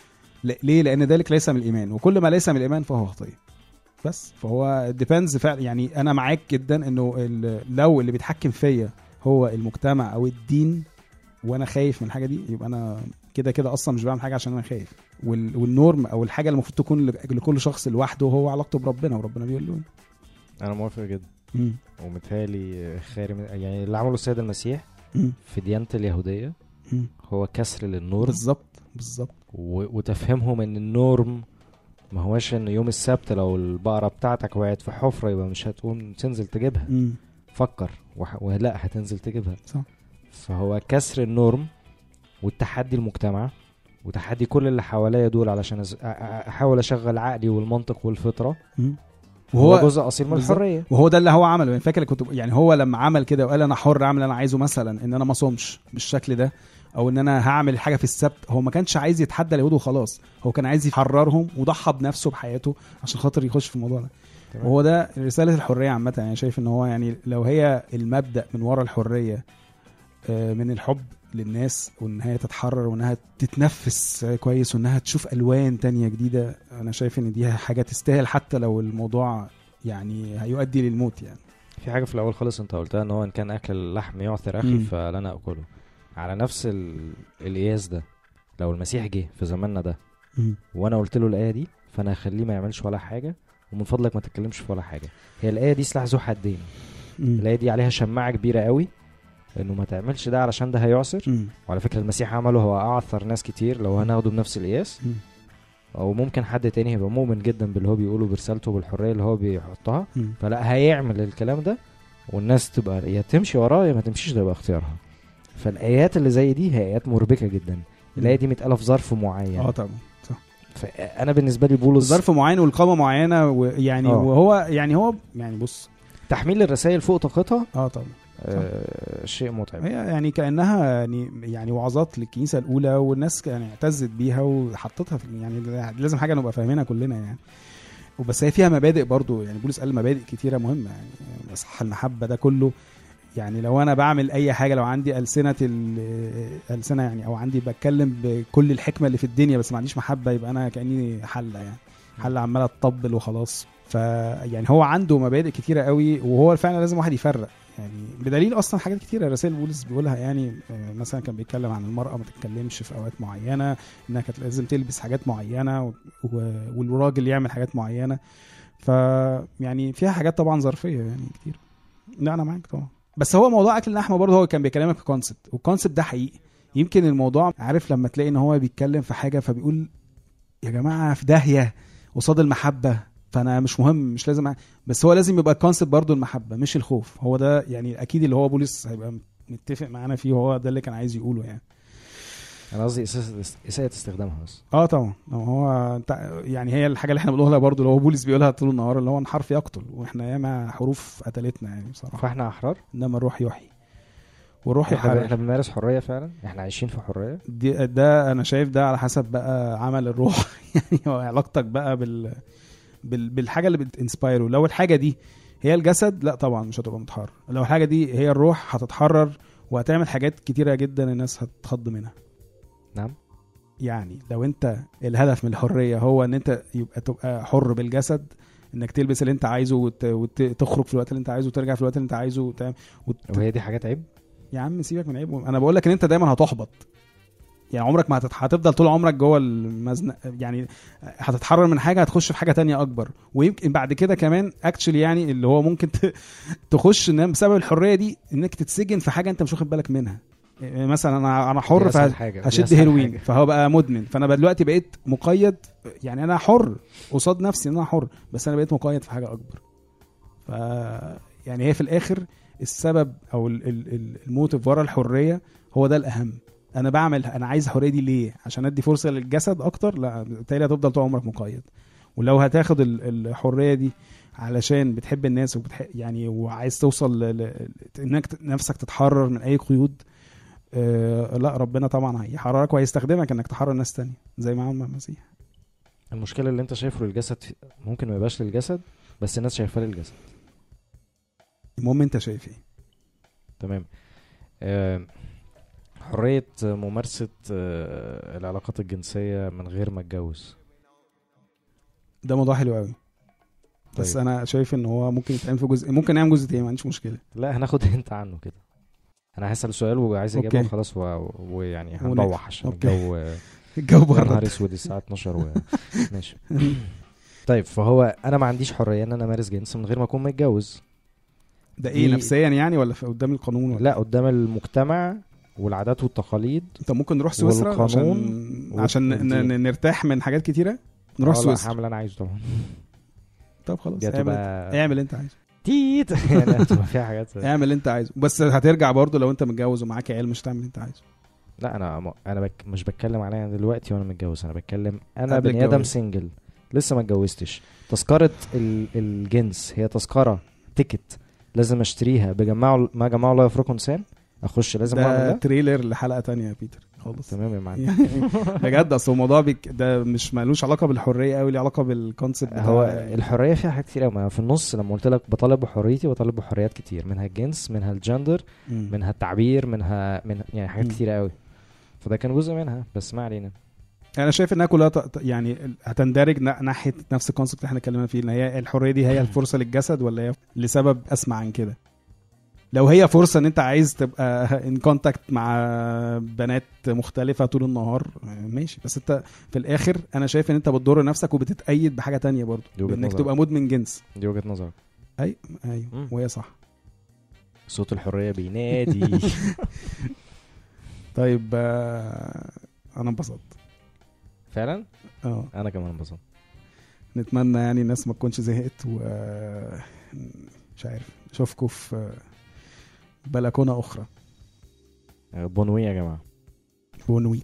ل- ليه لان ذلك ليس من الايمان وكل ما ليس من الايمان فهو خطيه بس فهو ديبيندز فعلا يعني انا معاك جدا انه ال- لو اللي بيتحكم فيا هو المجتمع او الدين وانا خايف من الحاجه دي يبقى انا كده كده اصلا مش بعمل حاجه عشان انا خايف وال... والنورم او الحاجه اللي المفروض تكون ل- لكل شخص لوحده هو علاقته بربنا وربنا بيقول له انا موافق جدا مم. ومتهيألي خير من يعني اللي عمله السيد المسيح مم. في ديانة اليهودية مم. هو كسر للنور بالظبط بالظبط و- وتفهمهم ان النورم ما هوش ان يوم السبت لو البقرة بتاعتك وقعت في حفرة يبقى مش هتقوم تنزل تجيبها مم. فكر وح- ولا هتنزل تجيبها صح. فهو كسر النورم والتحدي المجتمع وتحدي كل اللي حواليا دول علشان أز- أ- أ- احاول اشغل عقلي والمنطق والفطره مم. وهو وهو جزء اصيل من بالظبط. الحريه وهو ده اللي هو عمله يعني فاكر كنت يعني هو لما عمل كده وقال انا حر اعمل اللي انا عايزه مثلا ان انا ما صومش بالشكل ده او ان انا هعمل حاجه في السبت هو ما كانش عايز يتحدى اليهود وخلاص هو كان عايز يحررهم وضحى بنفسه بحياته عشان خاطر يخش في الموضوع ده تمام. وهو ده رساله الحريه عامه يعني شايف ان هو يعني لو هي المبدا من ورا الحريه آه، من الحب للناس وان هي تتحرر وانها تتنفس كويس وانها تشوف الوان تانية جديده انا شايف ان دي حاجه تستاهل حتى لو الموضوع يعني هيؤدي للموت يعني في حاجه في الاول خالص انت قلتها ان هو ان كان اكل اللحم يعثر اخي مم. فلا انا اكله على نفس ال... القياس ده لو المسيح جه في زماننا ده وانا قلت له الايه دي فانا هخليه ما يعملش ولا حاجه ومن فضلك ما تتكلمش في ولا حاجه هي الايه دي سلاح ذو حدين مم. الايه دي عليها شماعه كبيره قوي انه ما تعملش ده علشان ده هيعصر مم. وعلى فكره المسيح عمله هو اعثر ناس كتير لو هناخده بنفس القياس مم. او ممكن حد تاني هيبقى مؤمن جدا باللي هو بيقوله برسالته بالحريه اللي هو بيحطها مم. فلا هيعمل الكلام ده والناس تبقى يا تمشي وراه يا ما تمشيش ده يبقى اختيارها فالايات اللي زي دي هي ايات مربكه جدا الايه دي متقاله في ظرف معين اه طبعا فانا بالنسبه لي بولس ظرف معين والقامه معينه ويعني آه. وهو يعني هو يعني بص تحميل الرسائل فوق طاقتها اه طبعا آه شيء متعب هي يعني كانها يعني يعني وعظات للكنيسه الاولى والناس يعني اعتزت بيها وحطتها في يعني لازم حاجه نبقى فاهمينها كلنا يعني وبس هي فيها مبادئ برضو يعني بولس قال مبادئ كتيره مهمه يعني صح المحبه ده كله يعني لو انا بعمل اي حاجه لو عندي السنه ال- السنه يعني او عندي بتكلم بكل الحكمه اللي في الدنيا بس ما عنديش محبه يبقى انا كاني حله يعني حله عماله تطبل وخلاص فيعني هو عنده مبادئ كتيره قوي وهو فعلا لازم واحد يفرق يعني بدليل اصلا حاجات كتيره رسائل بولس بيقولها يعني آه، مثلا كان بيتكلم عن المراه ما تتكلمش في اوقات معينه انها كانت لازم تلبس حاجات معينه و- و- والراجل يعمل حاجات معينه ف يعني فيها حاجات طبعا ظرفيه يعني كتير لا انا معاك طبعا بس هو موضوع اكل اللحمه برضه هو كان بيكلمك في كونسبت والكونسبت ده حقيقي يمكن الموضوع عارف لما تلاقي ان هو بيتكلم في حاجه فبيقول يا جماعه في داهيه قصاد المحبه فانا مش مهم مش لازم أ- بس هو لازم يبقى الكونسبت برضه المحبه مش الخوف هو ده يعني اكيد اللي هو بولس هيبقى متفق معانا فيه وهو ده اللي كان عايز يقوله يعني انا قصدي إساءة- اساءه استخدامها بس اه طبعا هو انت يعني هي الحاجه اللي احنا بنقولها برضه اللي هو بولس بيقولها طول النهار اللي هو الحرف يقتل واحنا ياما حروف قتلتنا يعني بصراحه فاحنا احرار انما الروح يحيي والروح احنا احنا يحرر بنمارس حريه فعلا احنا عايشين في حريه دي ده انا شايف ده على حسب بقى عمل الروح يعني هو علاقتك بقى بال, بال بالحاجه اللي بتنسبايره لو الحاجه دي هي الجسد لا طبعا مش هتبقى متحرر لو الحاجه دي هي الروح هتتحرر وهتعمل حاجات كتيره جدا الناس هتتخض منها نعم يعني لو انت الهدف من الحريه هو ان انت يبقى تبقى حر بالجسد انك تلبس اللي انت عايزه وت- وتخرج في الوقت اللي انت عايزه وترجع في الوقت اللي انت عايزه وت... وت... وهي دي حاجات عيب يا عم سيبك من عيب انا بقول لك ان انت دايما هتحبط يعني عمرك ما هتت- هتفضل طول عمرك جوه المزنق يعني هتتحرر من حاجه هتخش في حاجه تانية اكبر ويمكن بعد كده كمان اكشلي يعني اللي هو ممكن ت- تخش ان بسبب الحريه دي انك تتسجن في حاجه انت مش واخد بالك منها يعني مثلا انا انا حر دي أسهل فه- حاجة، دي هشد أسهل هيروين حاجة. فهو بقى مدمن فانا بقى دلوقتي بقيت مقيد يعني انا حر قصاد نفسي ان انا حر بس انا بقيت مقيد في حاجه اكبر ف يعني هي في الاخر السبب او ال- ال- ال- الموتيف ورا الحريه هو ده الاهم انا بعمل انا عايز الحريه دي ليه عشان ادي فرصه للجسد اكتر لا بالتالي هتفضل طول عمرك مقيد ولو هتاخد ال- الحريه دي علشان بتحب الناس وبتح... يعني وعايز توصل ل... ل... انك ت- نفسك تتحرر من اي قيود آه لا ربنا طبعا هيحررك وهيستخدمك انك تحرر ناس تانية زي ما عمل المسيح المشكله اللي انت شايفه للجسد في- ممكن ما يبقاش للجسد بس الناس شايفاه للجسد المهم انت شايف ايه تمام آه، حريه ممارسه آه، العلاقات الجنسيه من غير ما اتجوز ده موضوع حلو قوي بس طيب. انا شايف ان هو ممكن يتعمل في جزء ممكن نعمل جزء تاني ما عنديش مشكله لا هناخد انت عنه كده انا هسال سؤال وعايز اجابه أوكي. وخلاص و- ويعني ونقفل. هنروح عشان أوكي. الجو الجو يا بره نهار اسود الساعه 12 و... ماشي طيب فهو انا ما عنديش حريه ان انا امارس جنس من غير ما اكون متجوز ده ايه دي- نفسيا يعني ولا في- قدام القانون ولا لا قدام المجتمع والعادات والتقاليد انت ممكن نروح سويسرا عشان والقانون عشان ن- والدين. ن- نرتاح من حاجات كتيره نروح آه، لا، سويسرا هعمل اللي انا عايزه طبعا طب خلاص دي اعمل هتبقى اعمل اللي انت عايزه تيت يعني هتبقى فيها حاجات اعمل اللي انت عايزه بس هترجع برضه لو انت متجوز ومعاك عيال مش هتعمل اللي انت عايزه لا انا انا بك مش بتكلم عليا دلوقتي وانا متجوز انا بتكلم انا قبل بني ادم الجواز. سنجل لسه ما اتجوزتش تذكره ال- الجنس هي تذكره تيكت لازم اشتريها بجمعه ما جمعه لا يفرق انسان اخش لازم اعمل ده ده تريلر لحلقه تانية يا بيتر خالص تمام يا معلم يعني بجد اصل الموضوع بيك ده مش مالوش علاقه بالحريه قوي ليه علاقه بالكونسيبت بتاع هو الحريه فيها حاجات كتير قوي ما في النص لما قلت لك بطالب بحريتي بطالب بحريات كتير منها الجنس منها الجندر مم. منها التعبير منها من يعني حاجات مم. كتير قوي فده كان جزء منها بس ما علينا انا شايف انها كلها ت- ت- يعني هتندرج نا- ناحيه نفس الكونسيبت اللي احنا اتكلمنا فيه ان هي الحريه دي هي الفرصه للجسد ولا هي لسبب اسمع عن كده لو هي فرصه ان انت عايز تبقى ان كونتاكت مع بنات مختلفه طول النهار ماشي بس انت في الاخر انا شايف ان انت بتضر نفسك وبتتأيد بحاجه تانية برضو دي وجهة انك نظر. تبقى مدمن جنس دي وجهه نظرك اي ايوه مم. وهي صح صوت الحريه بينادي طيب آه، انا انبسطت فعلا اه انا كمان انبسطت نتمنى يعني الناس ما تكونش زهقت و مش عارف اشوفكم في بلكونه اخرى بونوي يا جماعه بونوي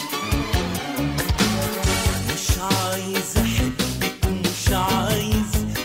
مش عايز احبك ومش عايز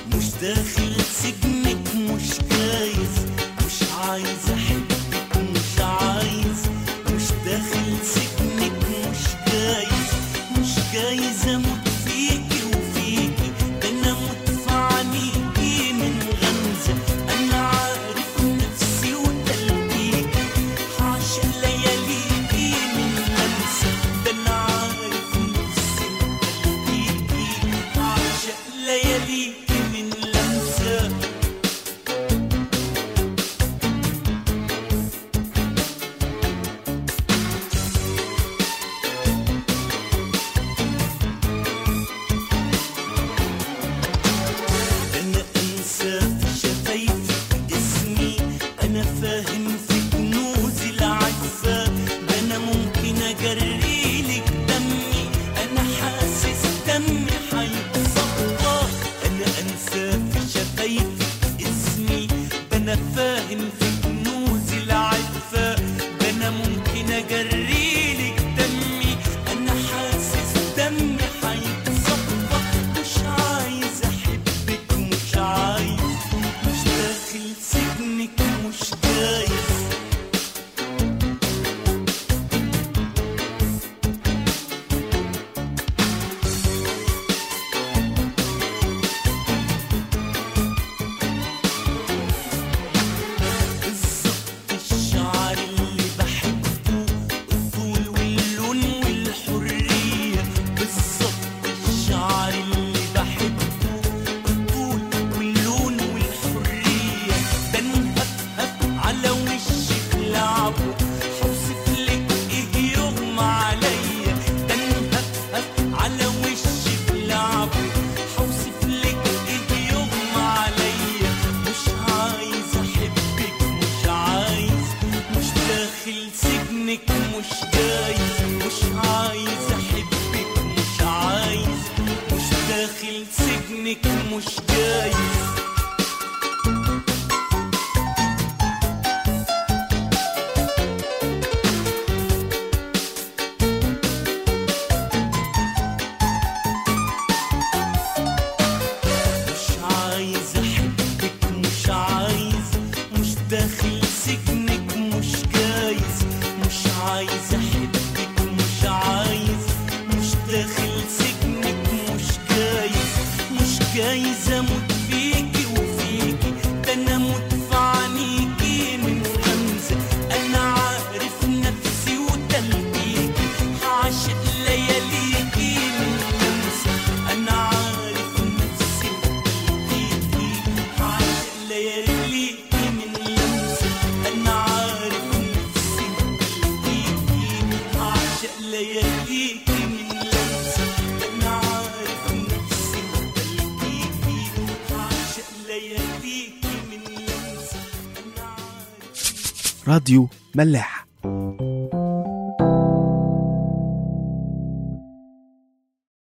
جايز اموت فيكي وفيكي ده انا اموت في عينيكي من غمزه انا عارف نفسي وتلقيكي هعشق لياليكي من لمسه انا عارف نفسي وتلقيكي هعشق لياليكي من لمسه انا عارف نفسي وتلقيكي هعشق لياليكي من لمسه انا عارف نفسي وتلقيكي هعشق لياليكي من لمسه انا عارف راديو ملاح